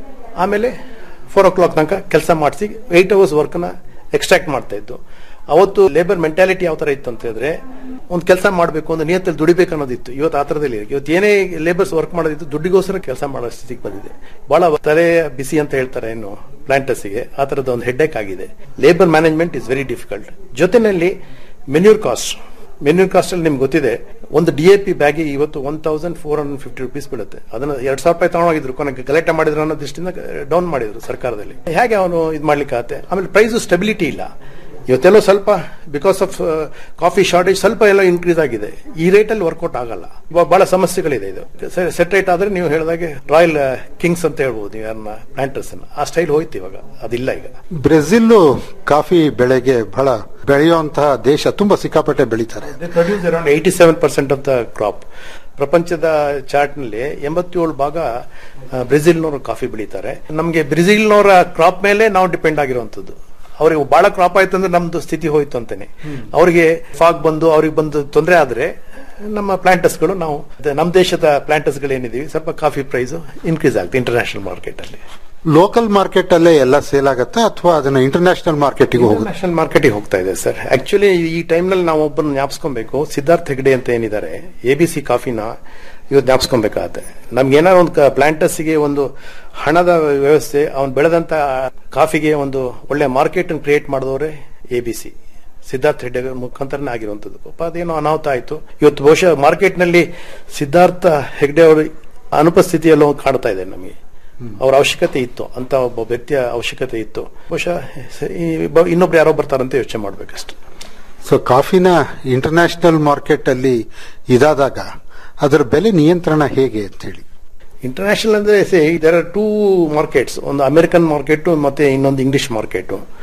ಆಮೇಲೆ ಫೋರ್ ಓ ಕ್ಲಾಕ್ ತನಕ ಕೆಲಸ ಮಾಡಿಸಿ ಏಟ್ ಅವರ್ಸ್ ವರ್ಕ್ನ ಎಕ್ಸ್ಟ್ರಾಕ್ಟ್ ಮಾಡ್ತಾ ಇದ್ದು ಅವತ್ತು ಲೇಬರ್ ಮೆಂಟಾಲಿಟಿ ಯಾವ ತರ ಇತ್ತು ಅಂತ ಹೇಳಿದ್ರೆ ಒಂದು ಕೆಲಸ ಮಾಡಬೇಕು ಒಂದು ನಿಯತ್ತಲ್ಲಿ ದುಡಿಬೇಕು ಅನ್ನೋದಿತ್ತು ಇವತ್ತು ಆ ಥರದಲ್ಲಿ ಇಲ್ಲ. ಇವತ್ತು ಏನೇ ಲೇಬರ್ಸ್ ವರ್ಕ್ ಮಾಡೋದಿತ್ತು ದುಡ್ಡಿಗೋಸ್ಕರ ಕೆಲಸ ಮಾಡೋ ಸ್ಥಿತಿಗೆ ಬಂದಿದೆ ಬಹಳ ತಲೆ ಬಿಸಿ ಅಂತ ಹೇಳ್ತಾರೆ ಇನ್ನು ಪ್ಲಾಂಟರ್ಸ್ಗೆ ಆ ಥರದ ಒಂದು ಹೆಡ್ಡೇಕ್ ಆಗಿದೆ labour management is very difficult ಜೊತೆನಲ್ಲಿ ಮೆನ್ಯೂರ್ ಕಾಸ್ಟ್ ಮೆನ್ಯೂರ್ ಕಾಸ್ಟ್ ಅಲ್ಲಿ ನಿಮ್ಗೆ ಗೊತ್ತಿದೆ ಒಂದು ಡಿ ಎ ಪಿ ಬ್ಯಾಗಿ ಇವತ್ತು one thousand four hundred fifty rupees ಬೀಳುತ್ತೆ ಅದನ್ನ ಎರಡ್ ಸಾವಿರ ರೂಪಾಯಿ ತಗೊಂಡೋಗಿದ್ರು ಕೊನೆಗೆ ಗಲಾಟೆ ಮಾಡಿದ್ರು ಅನ್ನೋ ದೃಷ್ಟಿಯಿಂದ ಡೌನ್ ಮಾಡಿದ್ರು ಸರ್ಕಾರದಲ್ಲಿ ಹೇಗೆ ಅವನು ಇದು ಮಾಡ್ಲಿಕ್ಕೆ ಆಗುತ್ತೆ ಆಮೇಲೆ ಪ್ರೈಸ್ ಸ್ಟೆಬಿಲಿಟಿ ಇಲ್ಲ ಇವತ್ತೆಲ್ಲೋ ಸ್ವಲ್ಪ ಬಿಕಾಸ್ ಆಫ್ ಕಾಫಿ ಶಾರ್ಟೇಜ್ ಸ್ವಲ್ಪ ಎಲ್ಲ ಇನ್ಕ್ರೀಸ್ ಆಗಿದೆ ಈ ರೇಟ್ ಅಲ್ಲಿ ವರ್ಕೌಟ್ ಆಗಲ್ಲ ಇವಾಗ ಬಹಳ ಸಮಸ್ಯೆಗಳಿದೆ ಇದು ಸೆಟ್ ರೇಟ್ ಆದ್ರೆ ನೀವು ಹೇಳಿದಾಗೆ ರಾಯಲ್ ಕಿಂಗ್ಸ್ ಅಂತ ಹೇಳ್ಬೋದು ನೀವು ಯಾರನ್ನ ಪ್ಲಾಂಟರ್ಸ್ ಆ ಸ್ಟೈಲ್ ಹೋಯ್ತು ಇವಾಗ ಅದಿಲ್ಲ ಈಗ ಬ್ರೆಜಿಲ್ ಕಾಫಿ ಬೆಳೆಗೆ ಬಹಳ ಬೆಳೆಯುವಂತಹ ದೇಶ ತುಂಬಾ ಸಿಕ್ಕಾಪಟ್ಟೆ ಬೆಳೀತಾರೆ produce around eighty seven percent of the crop ಪ್ರಪಂಚದ ಚಾರ್ಟ್ ನಲ್ಲಿ ಎಂಬತ್ತೇಳು ಭಾಗ ಆ, ಬ್ರೆಜಿಲ್ನವರು ಕಾಫಿ ಬೆಳೀತಾರೆ ನಮಗೆ ಬ್ರೆಜಿಲ್ನವರ ಕ್ರಾಪ್ ಮೇಲೆ ನಾವು ಡಿಪೆಂಡ್ ಆಗಿರುವಂತದ್ದು ಅವ್ರಿಗೆ ಬಹಳ ಕ್ರಾಪ್ ಆಯ್ತು ಅಂದ್ರೆ ನಮ್ದು ಸ್ಥಿತಿ ಹೋಯ್ತು ಅಂತಾನೆ ಅವ್ರಿಗೆ ಫಾಗ್ ಬಂದು ಅವ್ರಿಗೆ ಬಂದು ತೊಂದರೆ ಆದ್ರೆ ನಮ್ಮ ಪ್ಲಾಂಟರ್ಸ್ಗಳು ನಾವು ಅದೇ ನಮ್ಮ ದೇಶದ ಪ್ಲಾಂಟರ್ಸ್ಗಳು ಏನಿದೀವಿ ಸ್ವಲ್ಪ ಕಾಫಿ ಪ್ರೈಸ್ ಇನ್ಕ್ರೀಸ್ ಆಗುತ್ತೆ ಇಂಟರ್ನ್ಯಾಷನಲ್ ಮಾರ್ಕೆಟ್ ಅಲ್ಲಿ ಲೋಕಲ್ ಮಾರ್ಕೆಟ್ ಅಲ್ಲೇ ಎಲ್ಲ ಸೇಲ್ ಆಗತ್ತಾ ಅಥವಾ ಅದನ್ನ ಇಂಟರ್ನ್ಯಾಷನಲ್ ಮಾರ್ಕೆಟಿಗೆ ಹೋಗುತ್ತೆ ಇಂಟರ್ನ್ಯಾಷನಲ್ ಮಾರ್ಕೆಟಿಗೆ ಹೋಗ್ತಾ ಇದೆ ಸರ್ ಆಕ್ಚುಲಿ ಈ ಟೈಮ್ನಲ್ಲಿ ನಾವು ಒಬ್ಬರನ್ನ ಜ್ಞಾಪಿಸ್ಕೊಬೇಕು ಸಿದ್ಧಾರ್ಥ್ ಹೆಗ್ಡೆ ಅಂತ ಏನಿದ್ದಾರೆ ಎ ಬಿ ಸಿ ಕಾಫಿನ ಇವತ್ತು ಜ್ಞಾಪಿಸ್ಕೊಬೇಕಾಗತ್ತೆ ನಮ್ಗೆ ಏನಾದ್ರು ಒಂದು ಪ್ಲಾಂಟರ್ಸ್ಗೆ ಒಂದು ಹಣದ ವ್ಯವಸ್ಥೆ ಅವ್ನು ಬೆಳೆದಂತ ಕಾಫಿಗೆ ಒಂದು ಒಳ್ಳೆ ಮಾರ್ಕೆಟ್ ಕ್ರಿಯೇಟ್ ಮಾಡಿದವರೇ A B C Siddharth Hegde ಮುಖಾಂತರನೇ ಆಗಿರುವಂತದ್ದು ಪಾಪ ಅದೇನೋ ಅನಾಹುತ ಆಯ್ತು ಇವತ್ತು ಬಹುಶಃ ಮಾರ್ಕೆಟ್ನಲ್ಲಿ ಸಿದ್ಧಾರ್ಥ ಹೆಗ್ಡೆ ಅವರ ಅನುಪಸ್ಥಿತಿಯಲ್ಲೂ ಕಾಡ್ತಾ ಇದೆ ನಮಗೆ ಅವರ ಅವಶ್ಯಕತೆ ಇತ್ತು ಅಂತ ಒಬ್ಬ ವ್ಯಕ್ತಿಯ ಅವಶ್ಯಕತೆ ಇತ್ತು ಬಹುಶಃ ಈ ಬ- ಇನ್ನೊಬ್ರು ಯಾರೋ ಬರ್ತಾರಂತ ಯೋಚನೆ ಮಾಡ್ಬೇಕಷ್ಟೆ ಸೊ ಕಾಫಿನ ಇಂಟರ್ನ್ಯಾಷನಲ್ ಮಾರ್ಕೆಟ್ ಅಲ್ಲಿ ಇದಾದಾಗ ಅದರ ಬೆಲೆ ನಿಯಂತ್ರಣ ಹೇಗೆ ಅಂತ ಹೇಳಿ ಇಂಟರ್ನ್ಯಾಷನಲ್ ಅಂದ್ರೆ ದೇರ್ ಆರ್ ಟೂ ಮಾರ್ಕೆಟ್ಸ್ ಒಂದು ಅಮೆರಿಕನ್ ಮಾರ್ಕೆಟ್ ಮತ್ತೆ ಇನ್ನೊಂದು ಇಂಗ್ಲಿಷ್ ಮಾರ್ಕೆಟ್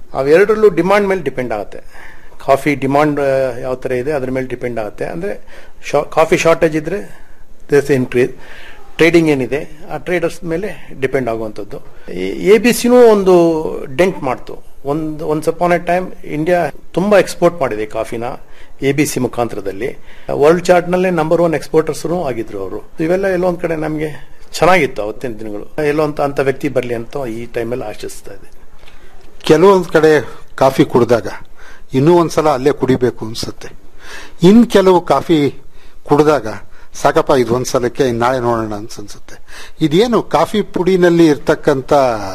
ಅವೆರಡರಲ್ಲೂ ಡಿಮಾಂಡ್ ಮೇಲೆ ಡಿಪೆಂಡ್ ಆಗುತ್ತೆ ಕಾಫಿ ಡಿಮಾಂಡ್ ಯಾವ ಥರ ಇದೆ ಅದ್ರ ಮೇಲೆ ಡಿಪೆಂಡ್ ಆಗುತ್ತೆ ಅಂದರೆ ಕಾಫಿ ಶಾರ್ಟೇಜ್ ಇದ್ರೆ ದೇಸ್ ಇನ್ಕ್ರೀಸ್ ಟ್ರೇಡಿಂಗ್ ಏನಿದೆ ಆ ಟ್ರೇಡರ್ಸ್ ಮೇಲೆ ಡಿಪೆಂಡ್ ಆಗುವಂಥದ್ದು ಎ ಬಿ ಸಿನೂ ಒಂದು ಡೆಂಟ್ ಮಾಡ್ತು ಒಂದು once upon a time India ತುಂಬಾ ಎಕ್ಸ್ಪೋರ್ಟ್ ಮಾಡಿದೆ ಕಾಫಿನ ಎ ಬಿ ಸಿ ಮುಖಾಂತರದಲ್ಲಿ ವರ್ಲ್ಡ್ ಚಾರ್ಟ್ನಲ್ಲೇ ನಂಬರ್ ಒನ್ ಎಕ್ಸ್ಪೋರ್ಟರ್ಸ್ ಆಗಿದ್ರು ಅವರು ಇವೆಲ್ಲ ಎಲ್ಲೋ ಒಂದ್ ಕಡೆ ನಮಗೆ ಚೆನ್ನಾಗಿತ್ತು ಅವತ್ತಿನ ದಿನಗಳು ಎಲ್ಲೋ ಅಂತ ಅಂತ ವ್ಯಕ್ತಿ ಬರಲಿ ಅಂತ ಈ ಟೈಮಲ್ಲಿ ಆಶಿಸ್ತಾ ಇದೆ ಕೆಲವೊಂದು ಕಡೆ ಕಾಫಿ ಕುಡಿದಾಗ ಇನ್ನೂ ಒಂದ್ಸಲ ಅಲ್ಲೇ ಕುಡಿಬೇಕು ಅನ್ಸುತ್ತೆ ಇನ್ ಕೆಲವು ಕಾಫಿ ಕುಡಿದಾಗ ಸಾಕಪ್ಪ ಇದು ಒಂದ್ಸಲಕ್ಕೆ ನಾಳೆ ನೋಡೋಣ ಅಂತ ಅನ್ಸುತ್ತೆ ಇದೇನು ಕಾಫಿ ಪುಡಿನಲ್ಲಿ ಇರ್ತಕ್ಕಂಥ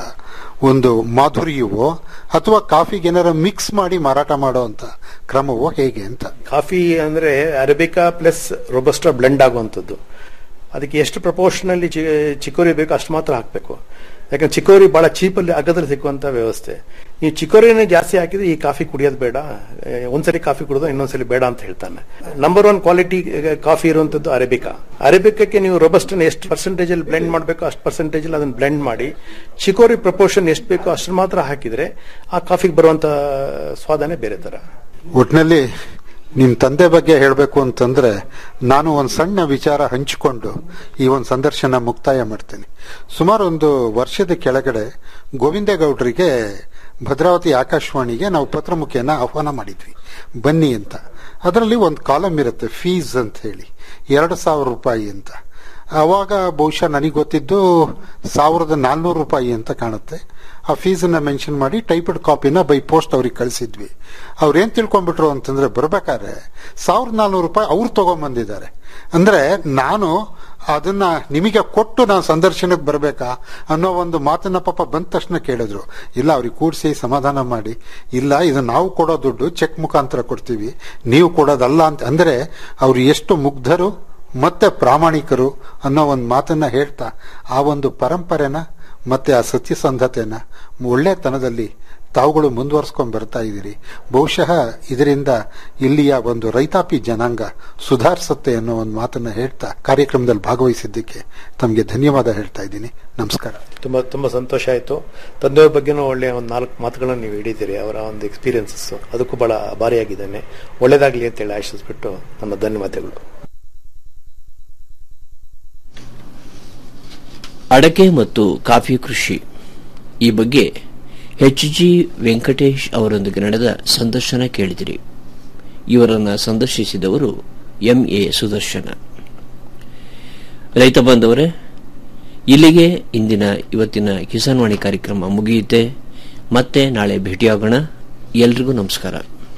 ಒಂದು ಮಾಧುರ್ಯವೋ ಅಥವಾ ಕಾಫಿಗೆ ಏನಾರ ಮಿಕ್ಸ್ ಮಾಡಿ ಮಾರಾಟ ಮಾಡೋ ಅಂತ ಕ್ರಮವೋ ಹೇಗೆ ಅಂತ ಕಾಫಿ ಅಂದ್ರೆ ಅರೇಬಿಕಾ ಪ್ಲಸ್ ರೊಬಸ್ಟಾ ಬ್ಲೆಂಡ್ ಆಗುವಂಥದ್ದು ಅದಕ್ಕೆ ಎಷ್ಟು ಪ್ರಪೋರ್ಷನಲ್ಲಿ ಚಿಕೋರಿ ಬೇಕು ಅಷ್ಟು ಮಾತ್ರ ಹಾಕಬೇಕು ಯಾಕಂದ್ರೆ ಚಿಕೋರಿ ಬಹಳ ಚೀಪಲ್ಲಿ ಅಗ್ಗದಲ್ಲಿ ಸಿಕ್ಕುವಂತ ವ್ಯವಸ್ಥೆ ಈ ಚಿಕೋರಿನೇ ಜಾಸ್ತಿ ಹಾಕಿದ್ರೆ ಈ ಕಾಫಿ ಕುಡಿಯೋದು ಬೇಡ ಏ, ಒಂದ್ಸರಿ ಕಾಫಿ ಕುಡಿದು ಇನ್ನೊಂದ್ಸಲಿ ಬೇಡ ಅಂತ ಹೇಳ್ತಾನೆ ನಂಬರ್ ಒನ್ ಕ್ವಾಲಿಟಿ ಕಾಫಿ ಇರುವಂತದ್ದು ಅರೇಬಿಕಾ ಅರೇಬಿಕಕ್ಕೆ ನೀವು ರೊಬಸ್ಟನ್ ಎಷ್ಟು ಪರ್ಸೆಂಟೇಜ್ ಅಲ್ಲಿ ಬ್ಲೆಂಡ್ ಮಾಡಬೇಕು ಅಷ್ಟು ಪರ್ಸೆಂಟೇಜ್ ಅಲ್ಲಿ ಅದನ್ನ ಬ್ಲೆಂಡ್ ಮಾಡಿ ಚಿಕೋರಿ ಪ್ರಪೋರ್ಷನ್ ಎಷ್ಟು ಬೇಕೋ ಅಷ್ಟು ಮಾತ್ರ ಹಾಕಿದ್ರೆ ಆ ಕಾಫಿಗೆ ಬರುವಂತ ಸ್ವಾದನೆ ಬೇರೆ ತರ ಒಟ್ನಲ್ಲಿ ನಿಮ್ ತಂದೆ ಬಗ್ಗೆ ಹೇಳಬೇಕು ಅಂತಂದ್ರೆ ನಾನು ಒಂದು ಸಣ್ಣ ವಿಚಾರ ಹಂಚಿಕೊಂಡು ಈ ಒಂದು ಸಂದರ್ಶನ ಮುಕ್ತಾಯ ಮಾಡ್ತೇನೆ ಸುಮಾರು ಒಂದು ವರ್ಷದ ಕೆಳಗಡೆ ಗೋವಿಂದೇಗೌಡರಿಗೆ ಭದ್ರಾವತಿ ಆಕಾಶವಾಣಿಗೆ ನಾವು ಪತ್ರಮುಖಿಯನ್ನ ಆಹ್ವಾನ ಮಾಡಿದ್ವಿ ಬನ್ನಿ ಅಂತ ಅದರಲ್ಲಿ ಒಂದು ಕಾಲಮ್ ಇರುತ್ತೆ ಫೀಸ್ ಅಂತ ಹೇಳಿ ಎರಡು ಸಾವಿರ ರೂಪಾಯಿ ಅಂತ ಅವಾಗ ಬಹುಶಃ ನನಗೆ ಗೊತ್ತಿದ್ದು ಸಾವಿರದ ನಾಲ್ನೂರು ರೂಪಾಯಿ ಅಂತ ಕಾಣುತ್ತೆ ಆ ಫೀಸನ್ನ ಮೆನ್ಷನ್ ಮಾಡಿ ಟೈಪ್ಡ್ ಕಾಪಿನ ಬೈ ಪೋಸ್ಟ್ ಅವ್ರಿಗೆ ಕಳಿಸಿದ್ವಿ ಅವ್ರು ಏನ್ ತಿಳ್ಕೊಂಡ್ಬಿಟ್ರು ಅಂತಂದ್ರೆ ಬರ್ಬೇಕಾದ್ರೆ ಸಾವಿರದ ನಾಲ್ನೂರು ರೂಪಾಯಿ ಅವ್ರು ತಗೊಂಡ್ಬಂದಿದ್ದಾರೆ ಅಂದ್ರೆ ನಾನು ಅದನ್ನ ನಿಮಗೆ ಕೊಟ್ಟು ನಾನು ಸಂದರ್ಶನಕ್ಕೆ ಬರಬೇಕಾ ಅನ್ನೋ ಒಂದು ಮಾತನ್ನ ಪಾಪ ಬಂದ ತಕ್ಷಣ ಕೇಳಿದ್ರು ಇಲ್ಲ ಅವ್ರಿಗೆ ಕೂಡಿಸಿ ಸಮಾಧಾನ ಮಾಡಿ ಇಲ್ಲ ಇದು ನಾವು ಕೊಡೋ ದುಡ್ಡು ಚೆಕ್ ಮುಖಾಂತರ ಕೊಡ್ತೀವಿ ನೀವು ಕೊಡೋದಲ್ಲ ಅಂತ ಅಂದ್ರೆ ಅವ್ರು ಎಷ್ಟು ಮುಗ್ಧರು ಮತ್ತೆ ಪ್ರಾಮಾಣಿಕರು ಅನ್ನೋ ಒಂದು ಮಾತನ್ನ ಹೇಳ್ತಾ ಆ ಒಂದು ಪರಂಪರೆನ ಮತ್ತೆ ಆ ಸತ್ಯಸಂಧತೆನ ಒಳ್ಳೆತನದಲ್ಲಿ ತಾವುಗಳು ಮುಂದುವರ್ಸ್ಕೊಂಡ್ ಬರ್ತಾ ಇದ್ದೀರಿ ಬಹುಶಃ ಇದರಿಂದ ಇಲ್ಲಿಯ ಒಂದು ರೈತಾಪಿ ಜನಾಂಗ ಸುಧಾರಿಸುತ್ತೆ ಅನ್ನೋ ಒಂದು ಮಾತನ್ನ ಹೇಳ್ತಾ ಕಾರ್ಯಕ್ರಮದಲ್ಲಿ ಭಾಗವಹಿಸಿದ್ದಕ್ಕೆ ತಮಗೆ ಧನ್ಯವಾದ ಹೇಳ್ತಾ ಇದ್ದೀನಿ ನಮಸ್ಕಾರ ತುಂಬಾ ತುಂಬಾ ಸಂತೋಷ ಆಯ್ತು ತಂದೆಯವ್ರ ಬಗ್ಗೆನೂ ಒಳ್ಳೆಯ ಒಂದು ನಾಲ್ಕು ಮಾತುಗಳನ್ನು ನೀವು ಹಿಡಿದಿರಿ ಅವರ ಒಂದು ಎಕ್ಸ್ಪೀರಿಯನ್ಸಸ್ ಅದಕ್ಕೂ ಬಹಳ ಆಭಾರಿಯಾಗಿದ್ದೇನೆ ಒಳ್ಳೇದಾಗ್ಲಿ ಅಂತೇಳಿ ಆಶಿಸ್ಬಿಟ್ಟು ನನ್ನ ಧನ್ಯವಾದಗಳು ಅಡಕೆ ಮತ್ತು ಕಾಫಿ ಕೃಷಿ ಈ ಬಗ್ಗೆ ಎಚ್ ಜಿ ವೆಂಕಟೇಶ್ ಅವರೊಂದಿಗೆ ನಡೆದ ಸಂದರ್ಶನ ಕೇಳಿದಿರಿ ಇವರನ್ನು ಸಂದರ್ಶಿಸಿದವರು ಎಂಎ ಸುದರ್ಶನ ರೈತ ಬಾಂಧವರೇ ಇಲ್ಲಿಗೆ ಇಂದಿನ ಇವತ್ತಿನ ಕಿಸಾನ್ವಾಣಿ ಕಾರ್ಯಕ್ರಮ ಮುಗಿಯುತ್ತೆ ಮತ್ತೆ ನಾಳೆ ಭೇಟಿಯಾಗೋಣ ಎಲ್ರಿಗೂ ನಮಸ್ಕಾರ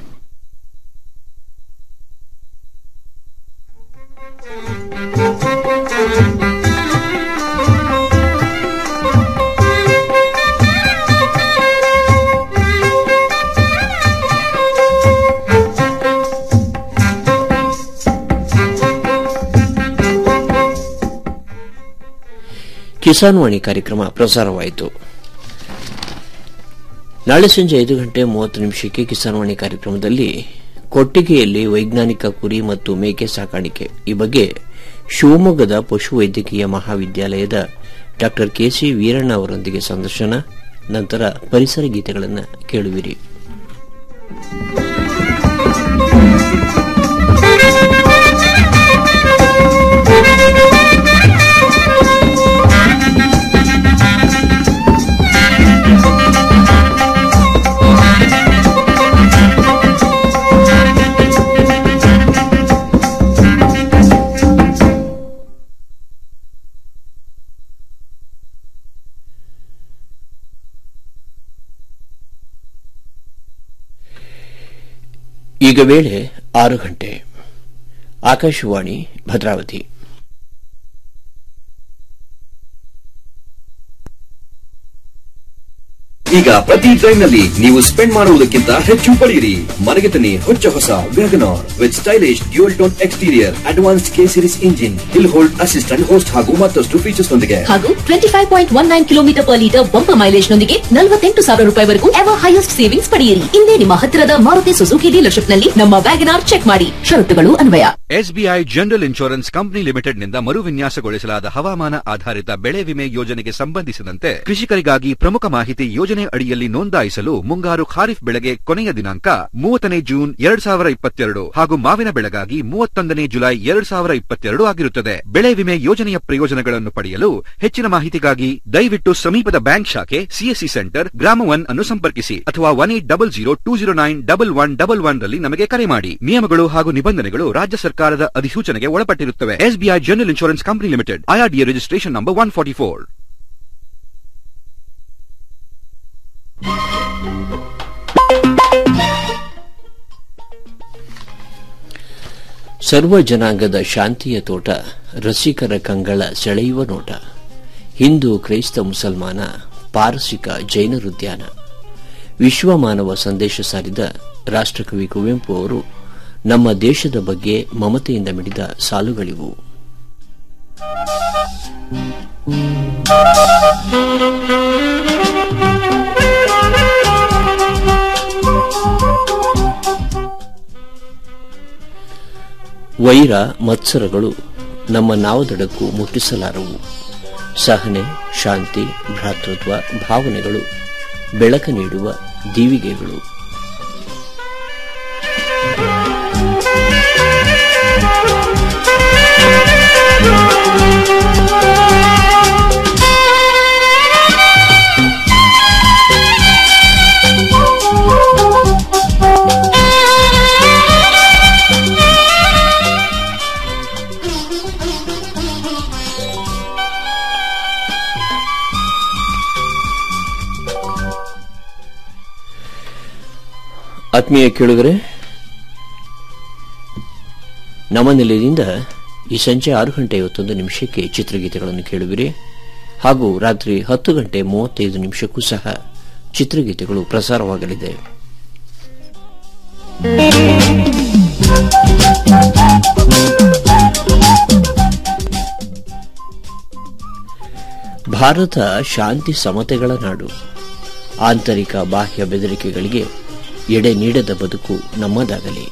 ಕಿಸಾನ್ ವಾಣಿ ಕಾರ್ಯಕ್ರಮ ಪ್ರಸಾರವಾಯಿತು ನಾಳೆ ಸಂಜೆ ಐದು ಗಂಟೆ ಮೂವತ್ತು ನಿಮಿಷಕ್ಕೆ ಕಿಸಾನ್ ವಾಣಿ ಕಾರ್ಯಕ್ರಮದಲ್ಲಿ ಕೊಟ್ಟಿಗೆಯಲ್ಲಿ ವೈಜ್ಞಾನಿಕ ಕುರಿ ಮತ್ತು ಮೇಕೆ ಸಾಕಾಣಿಕೆ ಈ ಬಗ್ಗೆ ಶಿವಮೊಗ್ಗದ ಪಶುವೈದ್ಯಕೀಯ ಮಹಾವಿದ್ಯಾಲಯದ ಡಾ ಕೆಸಿ ವೀರಣ್ಣ ಅವರೊಂದಿಗೆ ಸಂದರ್ಶನ ನಂತರ ಪರಿಸರ ಗೀತೆಗಳನ್ನು ಕೇಳುವಿರಿ ಈಗ ವೇಳೆ ಆರು ಗಂಟೆ ಆಕಾಶವಾಣಿ ಭದ್ರಾವತಿ ಈಗ ಪ್ರತಿ ಟ್ರೈನ್ ನಲ್ಲಿ ನೀವು ಸ್ಪೆಂಡ್ ಮಾಡುವುದಕ್ಕಿಂತ ಹೆಚ್ಚು ಪಡೆಯಿರಿ ಮನೆಗೆ ತನ್ನಿ ಹೊಚ್ಚ ಹೊಸ WagonR with stylish dual tone exterior advance K series engine hill hold assistant host ಹಾಗೂ ಮತ್ತಷ್ಟು ಫೀಚರ್ಸ್ ನೊಂದಿಗೆ ಹಾಗೂ twenty five point one nine kilometre per litre bumper mileage ನೊಂದಿಗೆ ನಲವತ್ತೆಂಟು ಸಾವಿರ ರೂಪಾಯಿವರೆಗೂ ಎವರ್ ಹೈಯೆಸ್ಟ್ ಸೇವಿಂಗ್ಸ್ ಪಡೆಯಿರಿ ಇಂದೇ ನಿಮ್ಮ ಹತ್ತಿರದ ಮಾರುತಿ ಸುಜುಕಿ ಡೀಲರ್ಶಿಪ್ ನಲ್ಲಿ ನಮ್ಮ ವ್ಯಾಗನಾರ್ ಚೆಕ್ ಮಾಡಿ ಷರತ್ತುಗಳು ಅನ್ವಯ ಎಸ್ಬಿಐ ಜನರಲ್ ಇನ್ಶೂರೆನ್ಸ್ ಕಂಪನಿ ಲಿಮಿಟೆಡ್ನಿಂದ ಮರುವಿನ್ಯಾಸಗೊಳಿಸಲಾದ ಹವಾಮಾನ ಆಧಾರಿತ ಬೆಳೆ ವಿಮೆ ಯೋಜನೆಗೆ ಸಂಬಂಧಿಸಿದಂತೆ ಕೃಷಿಕರಿಗಾಗಿ ಪ್ರಮುಖ ಮಾಹಿತಿ ಯೋಜನೆ ಅಡಿಯಲ್ಲಿ ನೋಂದಾಯಿಸಲು ಮುಂಗಾರು ಖಾರಿಫ್ ಬೆಳೆಗೆ ಕೊನೆಯ ದಿನಾಂಕ ಮೂವತ್ತನೇ ಜೂನ್ ಎರಡ್ ಸಾವಿರ ಇಪ್ಪತ್ತೆರಡು ಹಾಗೂ ಮಾವಿನ ಬೆಳೆಗಾಗಿ ಮೂವತ್ತೊಂದನೇ ಜುಲೈ ಎರಡ್ ಸಾವಿರ ಇಪ್ಪತ್ತೆರಡು ಆಗಿರುತ್ತದೆ ಬೆಳೆ ವಿಮೆ ಯೋಜನೆಯ ಪ್ರಯೋಜನಗಳನ್ನು ಪಡೆಯಲು ಹೆಚ್ಚಿನ ಮಾಹಿತಿಗಾಗಿ ದಯವಿಟ್ಟು ಸಮೀಪದ ಬ್ಯಾಂಕ್ ಶಾಖೆ ಸಿಎಸ್ಸಿ ಸೆಂಟರ್ ಗ್ರಾಮ ಒನ್ ಅನ್ನು ಸಂಪರ್ಕಿಸಿ ಅಥವಾ one eight double zero two zero nine double one double one ರಲ್ಲಿ ನಮಗೆ ಕರೆ ಮಾಡಿ ನಿಯಮಗಳು ಹಾಗೂ ನಿಬಂಧನೆಗಳು ರಾಜ್ಯ ಸರ್ಕಾರದ ಅಧಿಸೂಚನೆಗೆ ಒಳಪಟ್ಟಿರುತ್ತವೆ SBI general insurance company limited IRDA registration number one forty four ಸರ್ವ ಜನಾಂಗದ ಶಾಂತಿಯ ತೋಟ ರಸಿಕರ ಕಂಗಳ ಸೆಳೆಯುವ ನೋಟ ಹಿಂದೂ ಕ್ರೈಸ್ತ ಮುಸಲ್ಮಾನ ಪಾರಸಿಕ ಜೈನರುದ್ಯಾನ ವಿಶ್ವಮಾನವ ಸಂದೇಶ ಸಾರಿದ ರಾಷ್ಟ್ರಕವಿ ಕುವೆಂಪು ಅವರು ನಮ್ಮ ದೇಶದ ಬಗ್ಗೆ ಮಮತೆಯಿಂದ ಮಿಡಿದ ಸಾಲುಗಳಿವು ವೈರ ಮತ್ಸರಗಳು ನಮ್ಮ ನಾವದಡಕ್ಕೂ ಮುಟ್ಟಿಸಲಾರವು ಸಹನೆ ಶಾಂತಿ ಭ್ರಾತೃತ್ವ ಭಾವನೆಗಳು ಬೆಳಕ ನೀಡುವ ದೀವಿಗೆಗಳು ಆತ್ಮೀಯ ಕೇಳುಗರೆ ನಮ್ಮ ನಿಲಯದಿಂದ ಈ ಸಂಜೆ ಆರು ಗಂಟೆ ಐವತ್ತೊಂದು ನಿಮಿಷಕ್ಕೆ ಚಿತ್ರಗೀತೆಗಳನ್ನು ಕೇಳುವಿರಿ ಹಾಗೂ ರಾತ್ರಿ ಹತ್ತು ಗಂಟೆ ಮೂವತ್ತೈದು ನಿಮಿಷಕ್ಕೂ ಸಹ ಚಿತ್ರಗೀತೆಗಳು ಪ್ರಸಾರವಾಗಲಿದೆ ಭಾರತ ಶಾಂತಿ ಸಮತೆಗಳ ನಾಡು ಆಂತರಿಕ ಬಾಹ್ಯ ಬೆದರಿಕೆಗಳಿಗೆ ಎಡೆ ನೀಡದ ಬದುಕು ನಮ್ಮದಾಗಲಿ